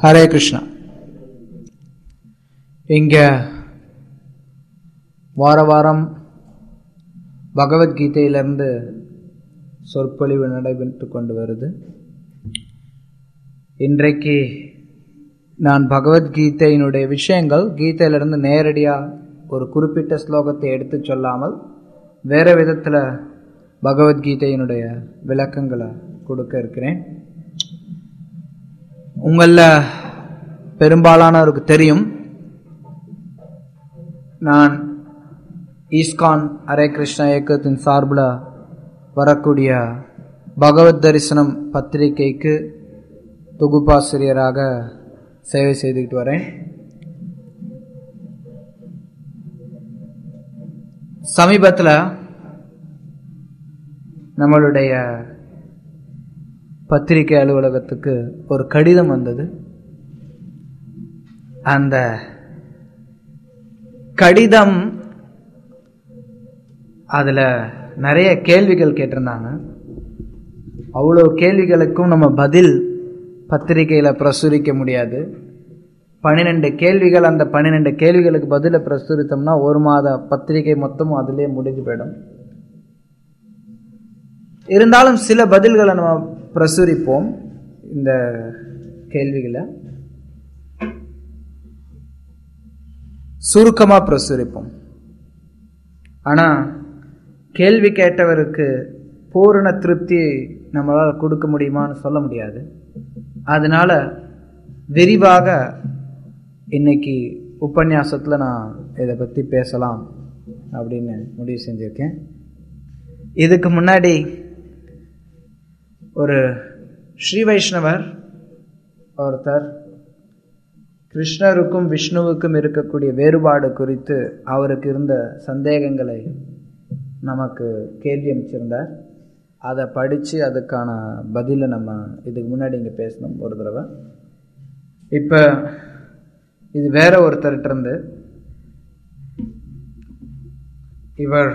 ஹரே கிருஷ்ணா இங்க வார வாரம் பகவத்கீதையிலிருந்து சொற்பொழிவு நடைபெற்று கொண்டு வருது இன்றைக்கு நான் பகவத்கீதையினுடைய விஷயங்கள் கீதையிலிருந்து நேரடியாக ஒரு குறிப்பிட்ட ஸ்லோகத்தை எடுத்து சொல்லாமல் வேறு விதத்தில் பகவத்கீதையினுடைய விளக்கங்களை கொடுக்க இருக்கிறேன் உங்களில் பெரும்பாலானவருக்கு தெரியும் நான் ஈஸ்கான் ஹரே கிருஷ்ணா இயக்கத்தின் சார்பில் வரக்கூடிய பகவத் தரிசனம் பத்திரிகைக்கு தொகுப்பாசிரியராக சேவை செய்துக்கிட்டு வரேன் சமீபத்தில் நம்மளுடைய பத்திரிகை அலுவலகத்துக்கு ஒரு கடிதம் வந்தது அந்த கடிதம் அதில் நிறைய கேள்விகள் கேட்டிருந்தாங்க அவ்வளோ கேள்விகளுக்கும் நம்ம பதில் பத்திரிகையில் பிரசுரிக்க முடியாது பன்னிரெண்டு கேள்விகள் அந்த பன்னிரெண்டு கேள்விகளுக்கு பதிலை பிரசுரித்தோம்னா ஒரு மாத பத்திரிகை மொத்தமும் அதிலே முடிஞ்சு போயிடும் இருந்தாலும் சில பதில்களை நம்ம பிரசுரிப்போம் இந்த கேள்விகளை சுருக்கமாக பிரசுரிப்போம் ஆனால் கேள்வி கேட்டவருக்கு பூரண திருப்தி நம்மளால் கொடுக்க முடியுமான்னு சொல்ல முடியாது அதனால விரிவாக இன்னைக்கு உபன்யாசத்தில் நான் இதை பற்றி பேசலாம் அப்படின்னு முடிவு செஞ்சுருக்கேன் இதுக்கு முன்னாடி ஒரு ஸ்ரீ வைஷ்ணவர் ஒருத்தர் கிருஷ்ணருக்கும் விஷ்ணுவுக்கும் இருக்கக்கூடிய வேறுபாடு குறித்து அவருக்கு இருந்த சந்தேகங்களை நமக்கு கேள்வி அமைச்சிருந்தார் அதை படித்து அதுக்கான பதிலை நம்ம இதுக்கு முன்னாடி இங்கே பேசணும் ஒரு தடவை இப்போ இது வேற ஒருத்தர்கிட்ட இருந்து இவர்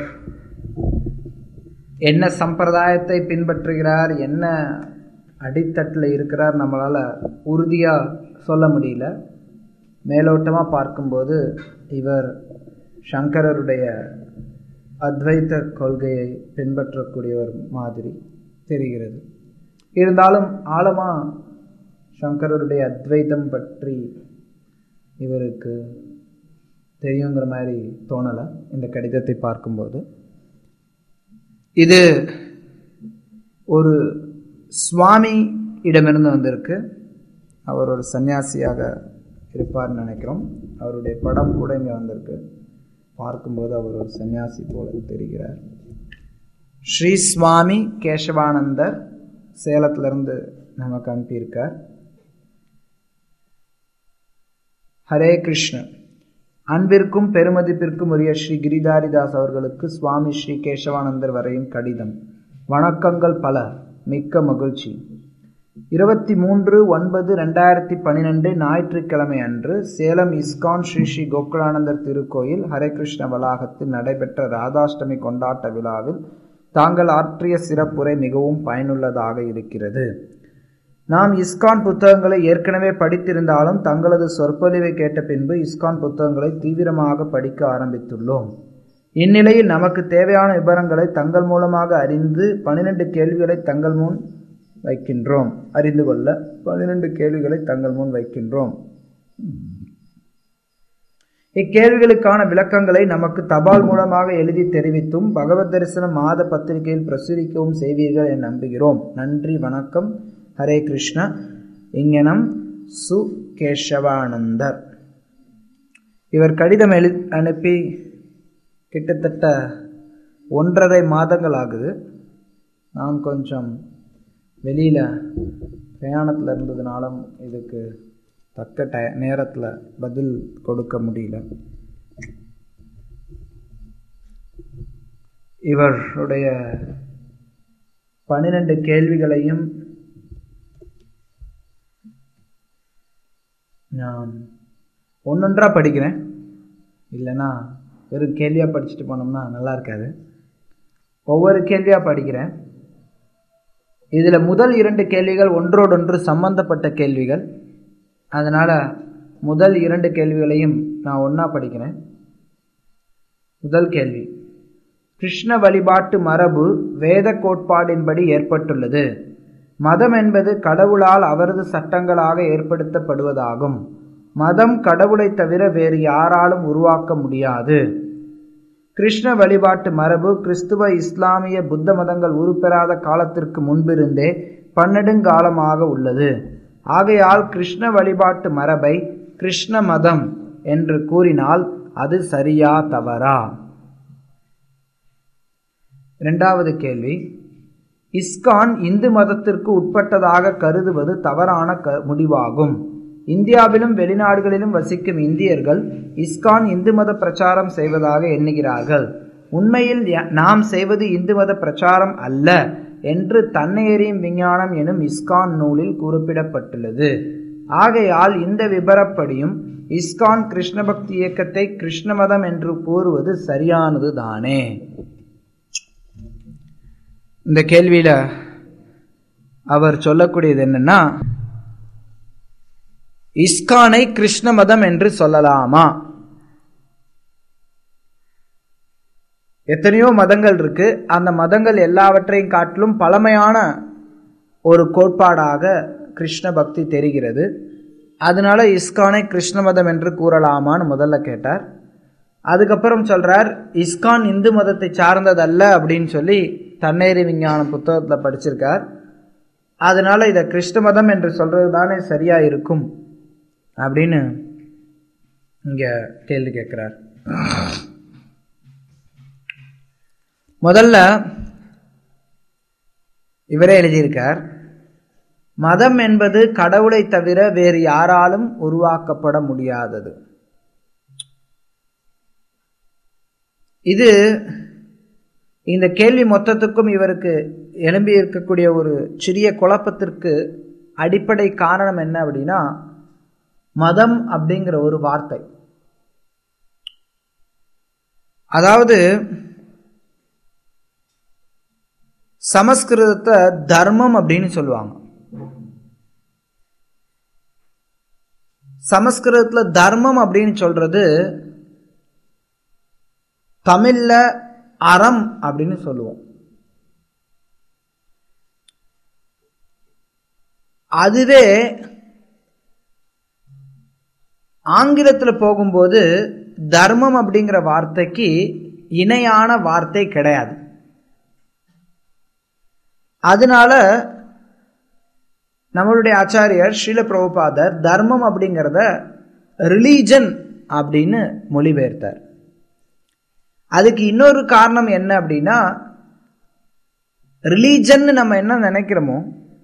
என்ன சம்பிரதாயத்தை பின்பற்றுகிறார் என்ன அடித்தட்டில் இருக்கிறார் நம்மளால் உறுதியாக சொல்ல முடியல மேலோட்டமாக பார்க்கும்போது இவர் சங்கரருடைய அத்வைத்த கொள்கையை பின்பற்றக்கூடியவர் மாதிரி தெரிகிறது இருந்தாலும் ஆழமாக சங்கரருடைய அத்வைத்தம் பற்றி இவருக்கு தெரியுங்கிற மாதிரி தோணலை இந்த கடிதத்தை பார்க்கும்போது இது ஒரு சுவாமி இடமிருந்து வந்திருக்கு அவர் ஒரு சன்னியாசியாக இருப்பார்னு நினைக்கிறோம் அவருடைய படம் கூட இங்கே வந்திருக்கு பார்க்கும்போது அவர் ஒரு சன்னியாசி போல தெரிகிறார் ஸ்ரீ சுவாமி கேசவானந்தர் சேலத்திலிருந்து நமக்கு அனுப்பியிருக்கார் ஹரே கிருஷ்ண அன்பிற்கும் பெருமதிப்பிற்கும் உரிய ஸ்ரீ கிரிதாரிதாஸ் அவர்களுக்கு சுவாமி ஸ்ரீ கேசவானந்தர் வரையும் கடிதம் வணக்கங்கள் பல மிக்க மகிழ்ச்சி இருபத்தி மூன்று ஒன்பது ரெண்டாயிரத்தி பன்னிரெண்டு ஞாயிற்றுக்கிழமை அன்று சேலம் இஸ்கான் ஸ்ரீ ஸ்ரீ கோகுலானந்தர் திருக்கோயில் ஹரே கிருஷ்ண வளாகத்தில் நடைபெற்ற ராதாஷ்டமி கொண்டாட்ட விழாவில் தாங்கள் ஆற்றிய சிறப்புரை மிகவும் பயனுள்ளதாக இருக்கிறது நாம் இஸ்கான் புத்தகங்களை ஏற்கனவே படித்திருந்தாலும் தங்களது சொற்பொழிவை கேட்ட பின்பு இஸ்கான் புத்தகங்களை தீவிரமாக படிக்க ஆரம்பித்துள்ளோம் இந்நிலையில் நமக்கு தேவையான விவரங்களை தங்கள் மூலமாக அறிந்து பனிரெண்டு கேள்விகளை தங்கள் முன் வைக்கின்றோம் அறிந்து கொள்ள பன்னிரண்டு கேள்விகளை தங்கள் முன் வைக்கின்றோம் இக்கேள்விகளுக்கான விளக்கங்களை நமக்கு தபால் மூலமாக எழுதி தெரிவித்தும் பகவத் தரிசனம் மாத பத்திரிகையில் பிரசுரிக்கவும் செய்வீர்கள் என நம்புகிறோம் நன்றி வணக்கம் ஹரே கிருஷ்ண இங்கனம் சு கேசவானந்தர் இவர் கடிதம் எழு அனுப்பி கிட்டத்தட்ட ஒன்றரை மாதங்கள் ஆகுது நான் கொஞ்சம் வெளியில் பிரயாணத்தில் இருந்ததுனாலும் இதுக்கு தக்க டய நேரத்தில் பதில் கொடுக்க முடியல இவருடைய பன்னிரண்டு கேள்விகளையும் நான் ஒன்றொன்றாக படிக்கிறேன் இல்லைன்னா வெறும் கேள்வியாக படிச்சுட்டு போனோம்னா நல்லா இருக்காது ஒவ்வொரு கேள்வியாக படிக்கிறேன் இதில் முதல் இரண்டு கேள்விகள் ஒன்றோடொன்று சம்பந்தப்பட்ட கேள்விகள் அதனால் முதல் இரண்டு கேள்விகளையும் நான் ஒன்றா படிக்கிறேன் முதல் கேள்வி கிருஷ்ண வழிபாட்டு மரபு வேத கோட்பாடின்படி ஏற்பட்டுள்ளது மதம் என்பது கடவுளால் அவரது சட்டங்களாக ஏற்படுத்தப்படுவதாகும் மதம் கடவுளை தவிர வேறு யாராலும் உருவாக்க முடியாது கிருஷ்ண வழிபாட்டு மரபு கிறிஸ்துவ இஸ்லாமிய புத்த மதங்கள் உருப்பெறாத காலத்திற்கு முன்பிருந்தே பன்னெடுங்காலமாக உள்ளது ஆகையால் கிருஷ்ண வழிபாட்டு மரபை கிருஷ்ண மதம் என்று கூறினால் அது சரியா தவறா இரண்டாவது கேள்வி இஸ்கான் இந்து மதத்திற்கு உட்பட்டதாக கருதுவது தவறான க முடிவாகும் இந்தியாவிலும் வெளிநாடுகளிலும் வசிக்கும் இந்தியர்கள் இஸ்கான் இந்து மத பிரச்சாரம் செய்வதாக எண்ணுகிறார்கள் உண்மையில் நாம் செய்வது இந்து மத பிரச்சாரம் அல்ல என்று தன்னையறியும் விஞ்ஞானம் எனும் இஸ்கான் நூலில் குறிப்பிடப்பட்டுள்ளது ஆகையால் இந்த விபரப்படியும் இஸ்கான் கிருஷ்ண பக்தி இயக்கத்தை கிருஷ்ண மதம் என்று கூறுவது சரியானது தானே இந்த கேள்வியில அவர் சொல்லக்கூடியது என்னன்னா இஸ்கானை கிருஷ்ண மதம் என்று சொல்லலாமா எத்தனையோ மதங்கள் இருக்கு அந்த மதங்கள் எல்லாவற்றையும் காட்டிலும் பழமையான ஒரு கோட்பாடாக கிருஷ்ண பக்தி தெரிகிறது அதனால இஸ்கானை கிருஷ்ண மதம் என்று கூறலாமான்னு முதல்ல கேட்டார் அதுக்கப்புறம் சொல்றார் இஸ்கான் இந்து மதத்தை சார்ந்ததல்ல அப்படின்னு சொல்லி தன்னேறி விஞ்ஞானம் புத்தகத்தில் படிச்சிருக்கார் அதனால இதை கிருஷ்ண மதம் என்று சொல்றது தானே சரியா இருக்கும் அப்படின்னு இங்க கேள்வி கேட்கிறார் முதல்ல இவரே எழுதியிருக்கார் மதம் என்பது கடவுளை தவிர வேறு யாராலும் உருவாக்கப்பட முடியாதது இது இந்த கேள்வி மொத்தத்துக்கும் இவருக்கு எழும்பி இருக்கக்கூடிய ஒரு சிறிய குழப்பத்திற்கு அடிப்படை காரணம் என்ன அப்படின்னா மதம் அப்படிங்கிற ஒரு வார்த்தை அதாவது சமஸ்கிருதத்தை தர்மம் அப்படின்னு சொல்லுவாங்க சமஸ்கிருதத்துல தர்மம் அப்படின்னு சொல்றது தமிழ்ல அறம் அப்படின்னு சொல்லுவோம் அதுவே ஆங்கிலத்தில் போகும்போது தர்மம் அப்படிங்கிற வார்த்தைக்கு இணையான வார்த்தை கிடையாது அதனால நம்மளுடைய ஆச்சாரியர் ஸ்ரீல பிரபுபாதர் தர்மம் அப்படிங்கிறத ரிலீஜன் அப்படின்னு மொழிபெயர்த்தார் அதுக்கு இன்னொரு காரணம் என்ன அப்படின்னா ரிலீஜன் நம்ம என்ன நினைக்கிறோமோ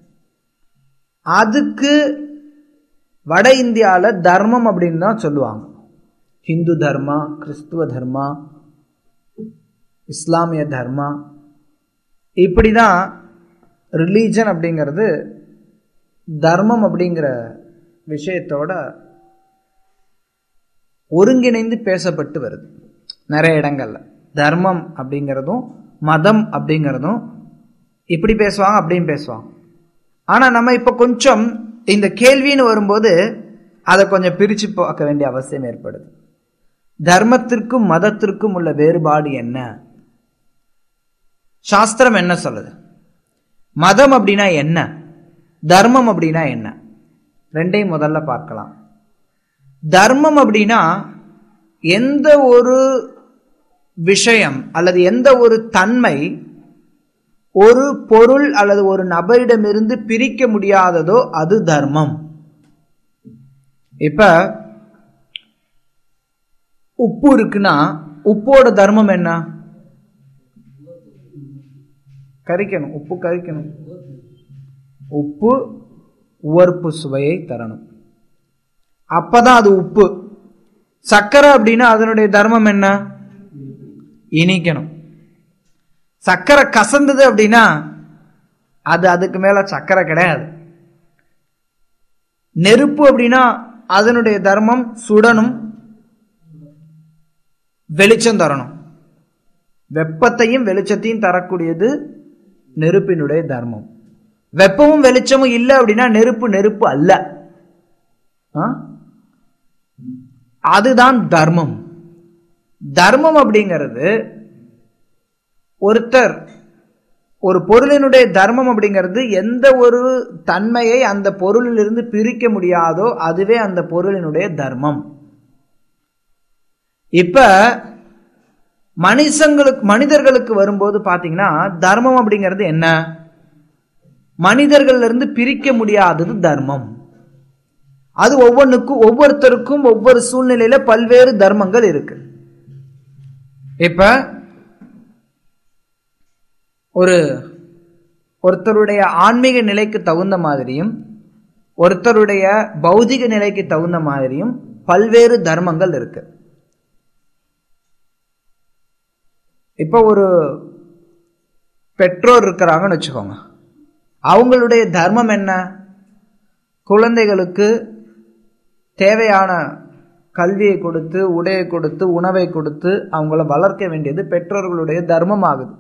அதுக்கு வட இந்தியாவில் தர்மம் அப்படின்னு தான் சொல்லுவாங்க ஹிந்து தர்மா கிறிஸ்துவ தர்மா இஸ்லாமிய தர்மா இப்படி தான் ரிலீஜன் அப்படிங்கிறது தர்மம் அப்படிங்கிற விஷயத்தோட ஒருங்கிணைந்து பேசப்பட்டு வருது நிறைய இடங்கள்ல தர்மம் அப்படிங்கிறதும் மதம் அப்படிங்கிறதும் இப்படி பேசுவாங்க அப்படின்னு பேசுவாங்க ஆனா நம்ம இப்ப கொஞ்சம் இந்த கேள்வின்னு வரும்போது அதை கொஞ்சம் பிரிச்சு பார்க்க வேண்டிய அவசியம் ஏற்படுது தர்மத்திற்கும் மதத்திற்கும் உள்ள வேறுபாடு என்ன சாஸ்திரம் என்ன சொல்லுது மதம் அப்படின்னா என்ன தர்மம் அப்படின்னா என்ன ரெண்டையும் முதல்ல பார்க்கலாம் தர்மம் அப்படின்னா எந்த ஒரு விஷயம் அல்லது எந்த ஒரு தன்மை ஒரு பொருள் அல்லது ஒரு நபரிடமிருந்து பிரிக்க முடியாததோ அது தர்மம் இப்ப உப்பு இருக்குன்னா உப்போட தர்மம் என்ன கரிக்கணும் உப்பு கரிக்கணும் உப்பு உவர்ப்பு சுவையை தரணும் அப்பதான் அது உப்பு சர்க்கரை அப்படின்னா அதனுடைய தர்மம் என்ன இனிக்கணும் சர்க்கரை கசந்தது அப்படின்னா அது அதுக்கு மேல சர்க்கரை கிடையாது நெருப்பு அப்படின்னா அதனுடைய தர்மம் சுடணும் வெளிச்சம் தரணும் வெப்பத்தையும் வெளிச்சத்தையும் தரக்கூடியது நெருப்பினுடைய தர்மம் வெப்பமும் வெளிச்சமும் இல்லை அப்படின்னா நெருப்பு நெருப்பு அல்ல ஆ? அதுதான் தர்மம் தர்மம் அப்படிங்கிறது ஒருத்தர் ஒரு பொருளினுடைய தர்மம் அப்படிங்கிறது எந்த ஒரு தன்மையை அந்த பொருளிலிருந்து பிரிக்க முடியாதோ அதுவே அந்த பொருளினுடைய தர்மம் இப்ப மனுஷங்களுக்கு மனிதர்களுக்கு வரும்போது பாத்தீங்கன்னா தர்மம் அப்படிங்கிறது என்ன மனிதர்கள்ல இருந்து பிரிக்க முடியாதது தர்மம் அது ஒவ்வொன்றுக்கும் ஒவ்வொருத்தருக்கும் ஒவ்வொரு சூழ்நிலையில பல்வேறு தர்மங்கள் இருக்கு இப்ப ஒரு ஒருத்தருடைய ஆன்மீக நிலைக்கு தகுந்த மாதிரியும் ஒருத்தருடைய பௌதிக நிலைக்கு தகுந்த மாதிரியும் பல்வேறு தர்மங்கள் இருக்கு இப்போ ஒரு பெற்றோர் இருக்கிறாங்கன்னு வச்சுக்கோங்க அவங்களுடைய தர்மம் என்ன குழந்தைகளுக்கு தேவையான கல்வியை கொடுத்து உடையை கொடுத்து உணவை கொடுத்து அவங்கள வளர்க்க வேண்டியது பெற்றோர்களுடைய தர்மம் ஆகுது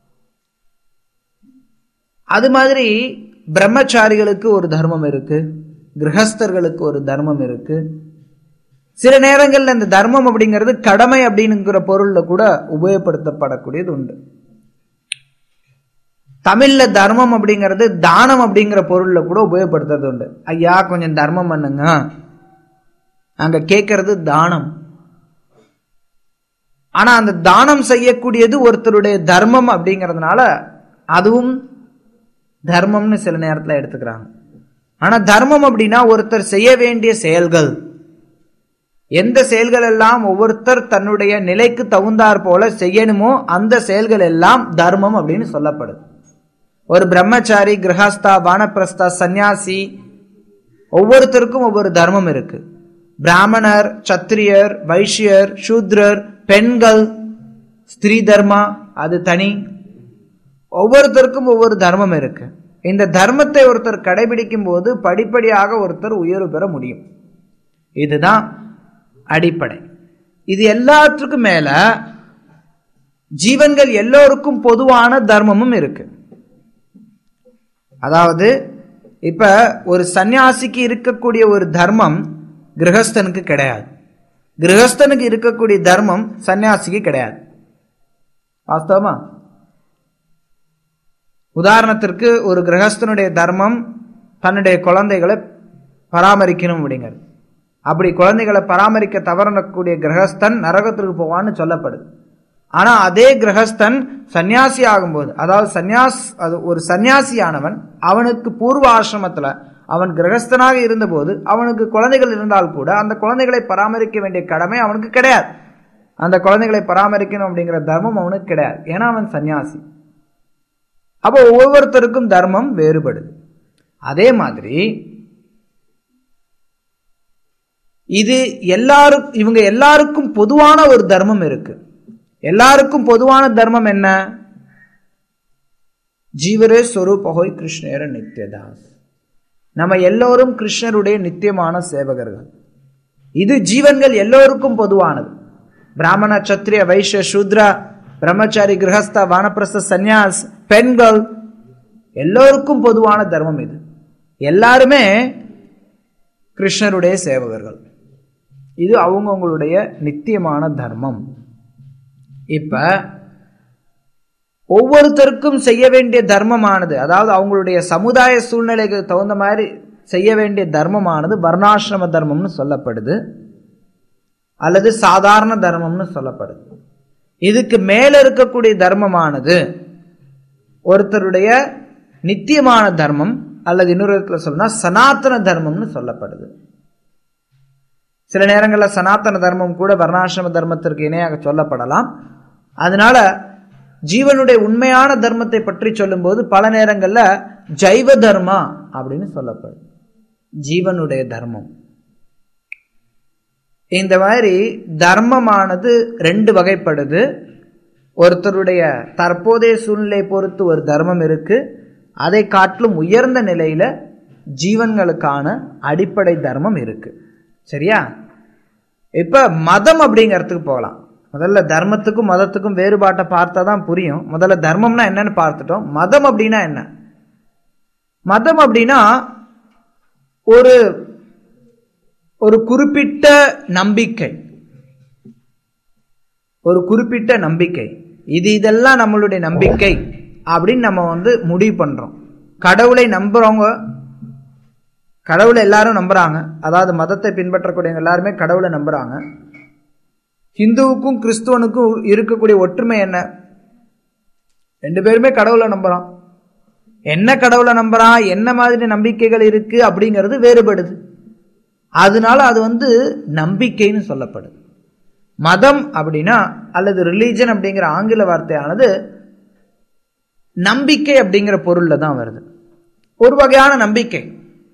அது மாதிரி பிரம்மச்சாரிகளுக்கு ஒரு தர்மம் இருக்கு கிரகஸ்தர்களுக்கு ஒரு தர்மம் இருக்கு சில நேரங்கள்ல இந்த தர்மம் அப்படிங்கிறது கடமை அப்படிங்கிற பொருள்ல கூட உபயோகப்படுத்தப்படக்கூடியது உண்டு தமிழ்ல தர்மம் அப்படிங்கிறது தானம் அப்படிங்கிற பொருள்ல கூட உபயோகப்படுத்துறது உண்டு ஐயா கொஞ்சம் தர்மம் பண்ணுங்க அங்க கேட்கறது தானம் ஆனா அந்த தானம் செய்யக்கூடியது ஒருத்தருடைய தர்மம் அப்படிங்கிறதுனால அதுவும் தர்மம்னு சில நேரத்துல எடுத்துக்கிறாங்க ஆனா தர்மம் அப்படின்னா ஒருத்தர் செய்ய வேண்டிய செயல்கள் எந்த செயல்கள் எல்லாம் ஒவ்வொருத்தர் தன்னுடைய நிலைக்கு தகுந்தாற் போல செய்யணுமோ அந்த செயல்கள் எல்லாம் தர்மம் அப்படின்னு சொல்லப்படுது ஒரு பிரம்மச்சாரி கிரகஸ்தா வானப்பிரஸ்தா சந்நியாசி ஒவ்வொருத்தருக்கும் ஒவ்வொரு தர்மம் இருக்கு பிராமணர் சத்திரியர் வைஷ்யர் சூத்ரர் பெண்கள் ஸ்திரீ தர்மா அது தனி ஒவ்வொருத்தருக்கும் ஒவ்வொரு தர்மம் இருக்கு இந்த தர்மத்தை ஒருத்தர் கடைபிடிக்கும் போது படிப்படியாக ஒருத்தர் உயர்வு பெற முடியும் இதுதான் அடிப்படை இது எல்லாத்துக்கும் மேல ஜீவன்கள் எல்லோருக்கும் பொதுவான தர்மமும் இருக்கு அதாவது இப்ப ஒரு சன்னியாசிக்கு இருக்கக்கூடிய ஒரு தர்மம் கிரகஸ்தனுக்கு கிடையாது கிரகஸ்தனுக்கு இருக்கக்கூடிய தர்மம் சன்னியாசிக்கு கிடையாது வாஸ்தவமா உதாரணத்திற்கு ஒரு கிரகஸ்தனுடைய தர்மம் தன்னுடைய குழந்தைகளை பராமரிக்கணும் அப்படிங்கிறது அப்படி குழந்தைகளை பராமரிக்க தவறக்கூடிய கிரகஸ்தன் நரகத்திற்கு போவான்னு சொல்லப்படுது ஆனா அதே கிரகஸ்தன் சன்னியாசி ஆகும்போது அதாவது சன்னியாஸ் அது ஒரு சன்னியாசியானவன் அவனுக்கு பூர்வ ஆசிரமத்துல அவன் கிரகஸ்தனாக இருந்தபோது அவனுக்கு குழந்தைகள் இருந்தால் கூட அந்த குழந்தைகளை பராமரிக்க வேண்டிய கடமை அவனுக்கு கிடையாது அந்த குழந்தைகளை பராமரிக்கணும் அப்படிங்கிற தர்மம் அவனுக்கு கிடையாது ஏன்னா அவன் சன்னியாசி அப்போ ஒவ்வொருத்தருக்கும் தர்மம் வேறுபடுது அதே மாதிரி இது எல்லாரும் இவங்க எல்லாருக்கும் பொதுவான ஒரு தர்மம் இருக்கு எல்லாருக்கும் பொதுவான தர்மம் என்ன ஜீவரே ஸ்வரூபகோய் கிருஷ்ணேர நித்யதாஸ் நம்ம எல்லோரும் கிருஷ்ணருடைய நித்தியமான சேவகர்கள் இது ஜீவன்கள் எல்லோருக்கும் பொதுவானது பிராமண சத்திரிய வைஷ்ய சூத்ரா பிரம்மச்சாரி கிரகஸ்தா வானப்பிரஸ்த சந்நியாஸ் பெண்கள் எல்லோருக்கும் பொதுவான தர்மம் இது எல்லாருமே கிருஷ்ணருடைய சேவகர்கள் இது அவங்கவுங்களுடைய நித்தியமான தர்மம் இப்ப ஒவ்வொருத்தருக்கும் செய்ய வேண்டிய தர்மமானது அதாவது அவங்களுடைய சமுதாய சூழ்நிலைக்கு தகுந்த மாதிரி செய்ய வேண்டிய தர்மமானது வர்ணாசிரம தர்மம்னு சொல்லப்படுது அல்லது சாதாரண தர்மம்னு சொல்லப்படுது இதுக்கு மேல இருக்கக்கூடிய தர்மமானது ஒருத்தருடைய நித்தியமான தர்மம் அல்லது இன்னொரு இடத்துல சொன்னா சனாத்தன தர்மம்னு சொல்லப்படுது சில நேரங்களில் சனாத்தன தர்மம் கூட வர்ணாசிரம தர்மத்திற்கு இணையாக சொல்லப்படலாம் அதனால ஜீவனுடைய உண்மையான தர்மத்தை பற்றி சொல்லும்போது பல நேரங்கள்ல ஜைவ தர்மா அப்படின்னு சொல்லப்படும் ஜீவனுடைய தர்மம் இந்த மாதிரி தர்மமானது ரெண்டு வகைப்படுது ஒருத்தருடைய தற்போதைய சூழ்நிலை பொறுத்து ஒரு தர்மம் இருக்கு அதை காட்டிலும் உயர்ந்த நிலையில ஜீவன்களுக்கான அடிப்படை தர்மம் இருக்கு சரியா இப்ப மதம் அப்படிங்கிறதுக்கு போகலாம் முதல்ல தர்மத்துக்கும் மதத்துக்கும் வேறுபாட்டை பார்த்தா தான் புரியும் முதல்ல தர்மம்னா என்னன்னு பார்த்துட்டோம் மதம் அப்படின்னா என்ன மதம் அப்படின்னா ஒரு ஒரு குறிப்பிட்ட நம்பிக்கை ஒரு குறிப்பிட்ட நம்பிக்கை இது இதெல்லாம் நம்மளுடைய நம்பிக்கை அப்படின்னு நம்ம வந்து முடிவு பண்றோம் கடவுளை நம்புறவங்க கடவுளை எல்லாரும் நம்புறாங்க அதாவது மதத்தை பின்பற்றக்கூடியவங்க எல்லாருமே கடவுளை நம்புறாங்க ஹிந்துவுக்கும் கிறிஸ்துவனுக்கும் இருக்கக்கூடிய ஒற்றுமை என்ன ரெண்டு பேருமே கடவுளை நம்புறான் என்ன கடவுளை நம்புறான் என்ன மாதிரி நம்பிக்கைகள் இருக்கு அப்படிங்கிறது வேறுபடுது அதனால அது வந்து நம்பிக்கைன்னு சொல்லப்படுது மதம் அப்படின்னா அல்லது ரிலீஜன் அப்படிங்கிற ஆங்கில வார்த்தையானது நம்பிக்கை அப்படிங்கிற பொருள்ல தான் வருது ஒரு வகையான நம்பிக்கை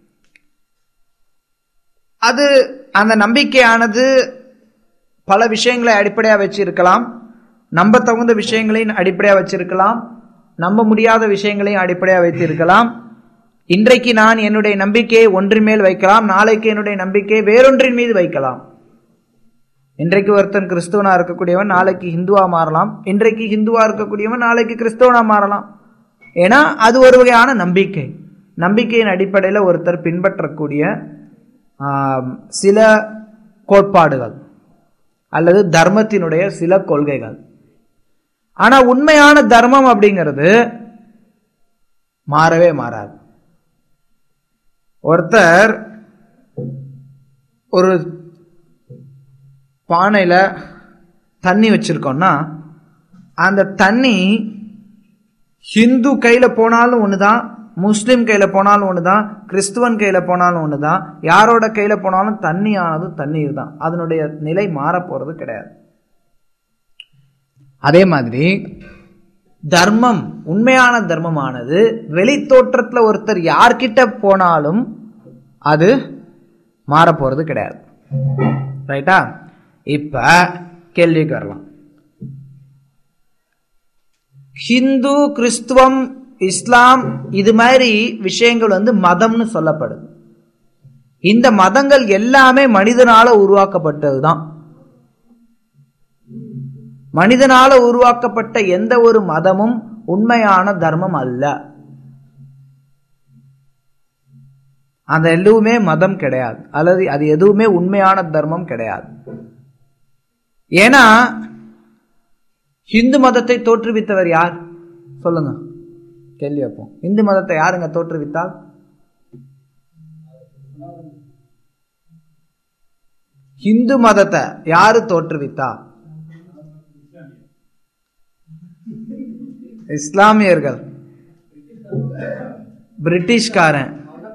அது அந்த நம்பிக்கையானது பல விஷயங்களை அடிப்படையாக வச்சிருக்கலாம் நம்ப தகுந்த விஷயங்களையும் அடிப்படையாக வச்சிருக்கலாம் நம்ப முடியாத விஷயங்களையும் அடிப்படையாக வைத்திருக்கலாம் இன்றைக்கு நான் என்னுடைய நம்பிக்கையை ஒன்றின் மேல் வைக்கலாம் நாளைக்கு என்னுடைய நம்பிக்கையை வேறொன்றின் மீது வைக்கலாம் இன்றைக்கு ஒருத்தன் கிறிஸ்துவனா இருக்கக்கூடியவன் நாளைக்கு ஹிந்துவா மாறலாம் இன்றைக்கு ஹிந்துவா இருக்கக்கூடியவன் நாளைக்கு கிறிஸ்தவனா மாறலாம் ஏன்னா அது ஒரு வகையான நம்பிக்கை நம்பிக்கையின் அடிப்படையில் ஒருத்தர் பின்பற்றக்கூடிய ஆம், சில கோட்பாடுகள் அல்லது தர்மத்தினுடைய சில கொள்கைகள் ஆனா உண்மையான தர்மம் அப்படிங்கிறது மாறவே மாறாது ஒருத்தர் ஒரு பானையில தண்ணி வச்சிருக்கோம்னா அந்த தண்ணி ஹிந்து கையில போனாலும் ஒண்ணுதான் முஸ்லிம் கையில போனாலும் ஒண்ணுதான் கிறிஸ்துவன் கையில போனாலும் ஒண்ணுதான் யாரோட கையில போனாலும் தண்ணியானது தண்ணீர் தான் அதனுடைய நிலை மாறப் போறது கிடையாது அதே மாதிரி தர்மம் உண்மையான தர்மமானது வெளி தோற்றத்துல ஒருத்தர் யார்கிட்ட போனாலும் அது மாறப் போறது கிடையாது ரைட்டா இப்ப கேள்விக்கு வரலாம் ஹிந்து கிறிஸ்துவம் இஸ்லாம் இது மாதிரி விஷயங்கள் வந்து மதம்னு சொல்லப்படுது இந்த மதங்கள் எல்லாமே மனிதனால உருவாக்கப்பட்டதுதான் மனிதனால உருவாக்கப்பட்ட எந்த ஒரு மதமும் உண்மையான தர்மம் அல்ல அது எதுவுமே மதம் கிடையாது அல்லது அது எதுவுமே உண்மையான தர்மம் கிடையாது ஏன்னா ஹிந்து மதத்தை தோற்றுவித்தவர் யார் சொல்லுங்க கேள்வி வைப்போம் இந்து மதத்தை யாருங்க தோற்றுவித்தால் ஹிந்து மதத்தை யாரு தோற்றுவித்தா இஸ்லாமியர்கள் பிரிட்டிஷ்காரன்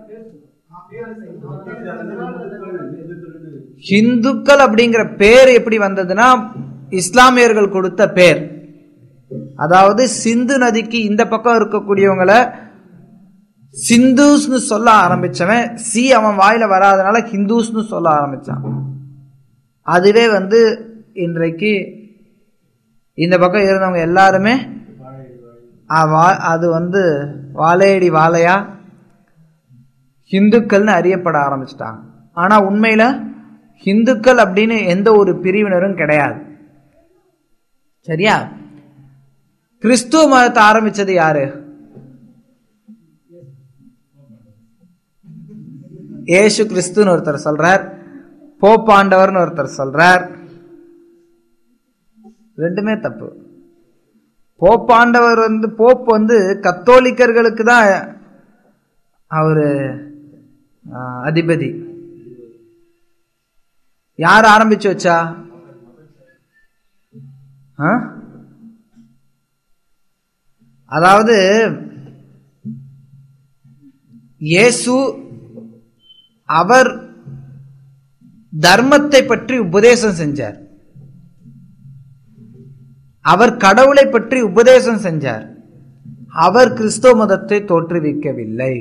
ஹிந்துக்கள் அப்படிங்கிற பேர் எப்படி வந்ததுன்னா இஸ்லாமியர்கள் கொடுத்த பேர் அதாவது சிந்து நதிக்கு இந்த பக்கம் இருக்கக்கூடியவங்கள சிந்துஸ்னு சொல்ல ஆரம்பிச்சவன் சி அவன் வாயில வராதனால ஹிந்துஸ்னு சொல்ல ஆரம்பிச்சான் அதுவே வந்து இன்றைக்கு இந்த பக்கம் இருந்தவங்க எல்லாருமே ஆ, வா- அது வந்து வாழையடி வாழையா ஹிந்துக்கள்னு அறியப்பட ஆரம்பிச்சிட்டாங்க ஆனா உண்மையில ஹிந்துக்கள் அப்படின்னு எந்த ஒரு பிரிவினரும் கிடையாது சரியா கிறிஸ்துவ மதத்தை ஆரம்பிச்சது யாரு ஏசு கிறிஸ்துன்னு ஒருத்தர் சொல்றார் போப்பாண்டவர்னு ஒருத்தர் சொல்றார் ரெண்டுமே தப்பு போப்பாண்டவர் வந்து போப் வந்து கத்தோலிக்கர்களுக்கு தான் அவரு ஆ, அதிபதி யார் ஆரம்பிச்சு வச்சா ஆ? அதாவது இயேசு அவர் தர்மத்தை பற்றி உபதேசம் செஞ்சார் அவர் கடவுளை பற்றி உபதேசம் செஞ்சார் அவர் கிறிஸ்தவ மதத்தை தோற்றுவிக்கவில்லை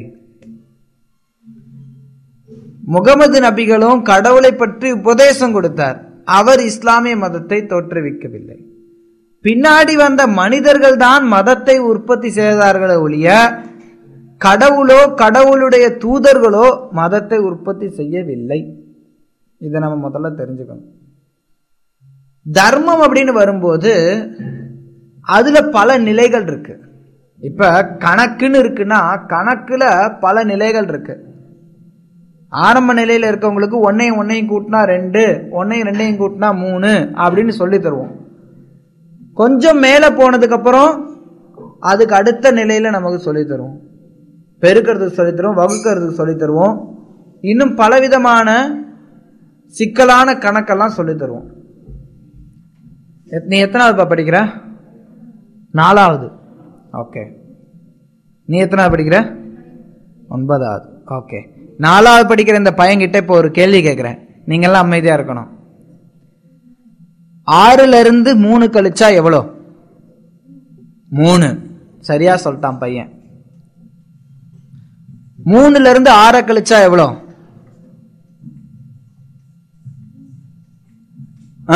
முகமது நபிகளும் கடவுளை பற்றி உபதேசம் கொடுத்தார் அவர் இஸ்லாமிய மதத்தை தோற்றுவிக்கவில்லை பின்னாடி வந்த மனிதர்கள் தான் மதத்தை உற்பத்தி செய்தார்களே ஒழிய கடவுளோ கடவுளுடைய தூதர்களோ மதத்தை உற்பத்தி செய்யவில்லை இதை நம்ம முதல்ல தெரிஞ்சுக்கணும் தர்மம் அப்படின்னு வரும்போது அதுல பல நிலைகள் இருக்கு இப்ப கணக்குன்னு இருக்குன்னா கணக்குல பல நிலைகள் இருக்கு ஆரம்ப நிலையில இருக்கவங்களுக்கு ஒன்னையும் ஒன்னையும் கூட்டினா ரெண்டு ஒன்னையும் ரெண்டையும் கூட்டினா மூணு அப்படின்னு சொல்லி தருவோம் கொஞ்சம் மேலே போனதுக்கு அப்புறம் அதுக்கு அடுத்த நிலையில நமக்கு சொல்லி தருவோம் பெருக்கிறதுக்கு சொல்லி தருவோம் வகுக்கிறதுக்கு சொல்லி தருவோம் இன்னும் பலவிதமான சிக்கலான கணக்கெல்லாம் சொல்லி தருவோம் எத்- நீ எத்தனாவதுப்பா படிக்கிற நாலாவது ஓகே நீ எத்தனாவது படிக்கிற ஒன்பதாவது ஓகே நாலாவது படிக்கிற இந்த பையன்கிட்ட இப்போ ஒரு கேள்வி கேட்குறேன் நீங்கெல்லாம் அமைதியா இருக்கணும் ஆறுல இருந்து மூணு கழிச்சா எவ்வளோ மூணு சரியா சொல்லிட்டான் பையன் மூணுல இருந்து ஆற கழிச்சா எவ்வளோ ஆ?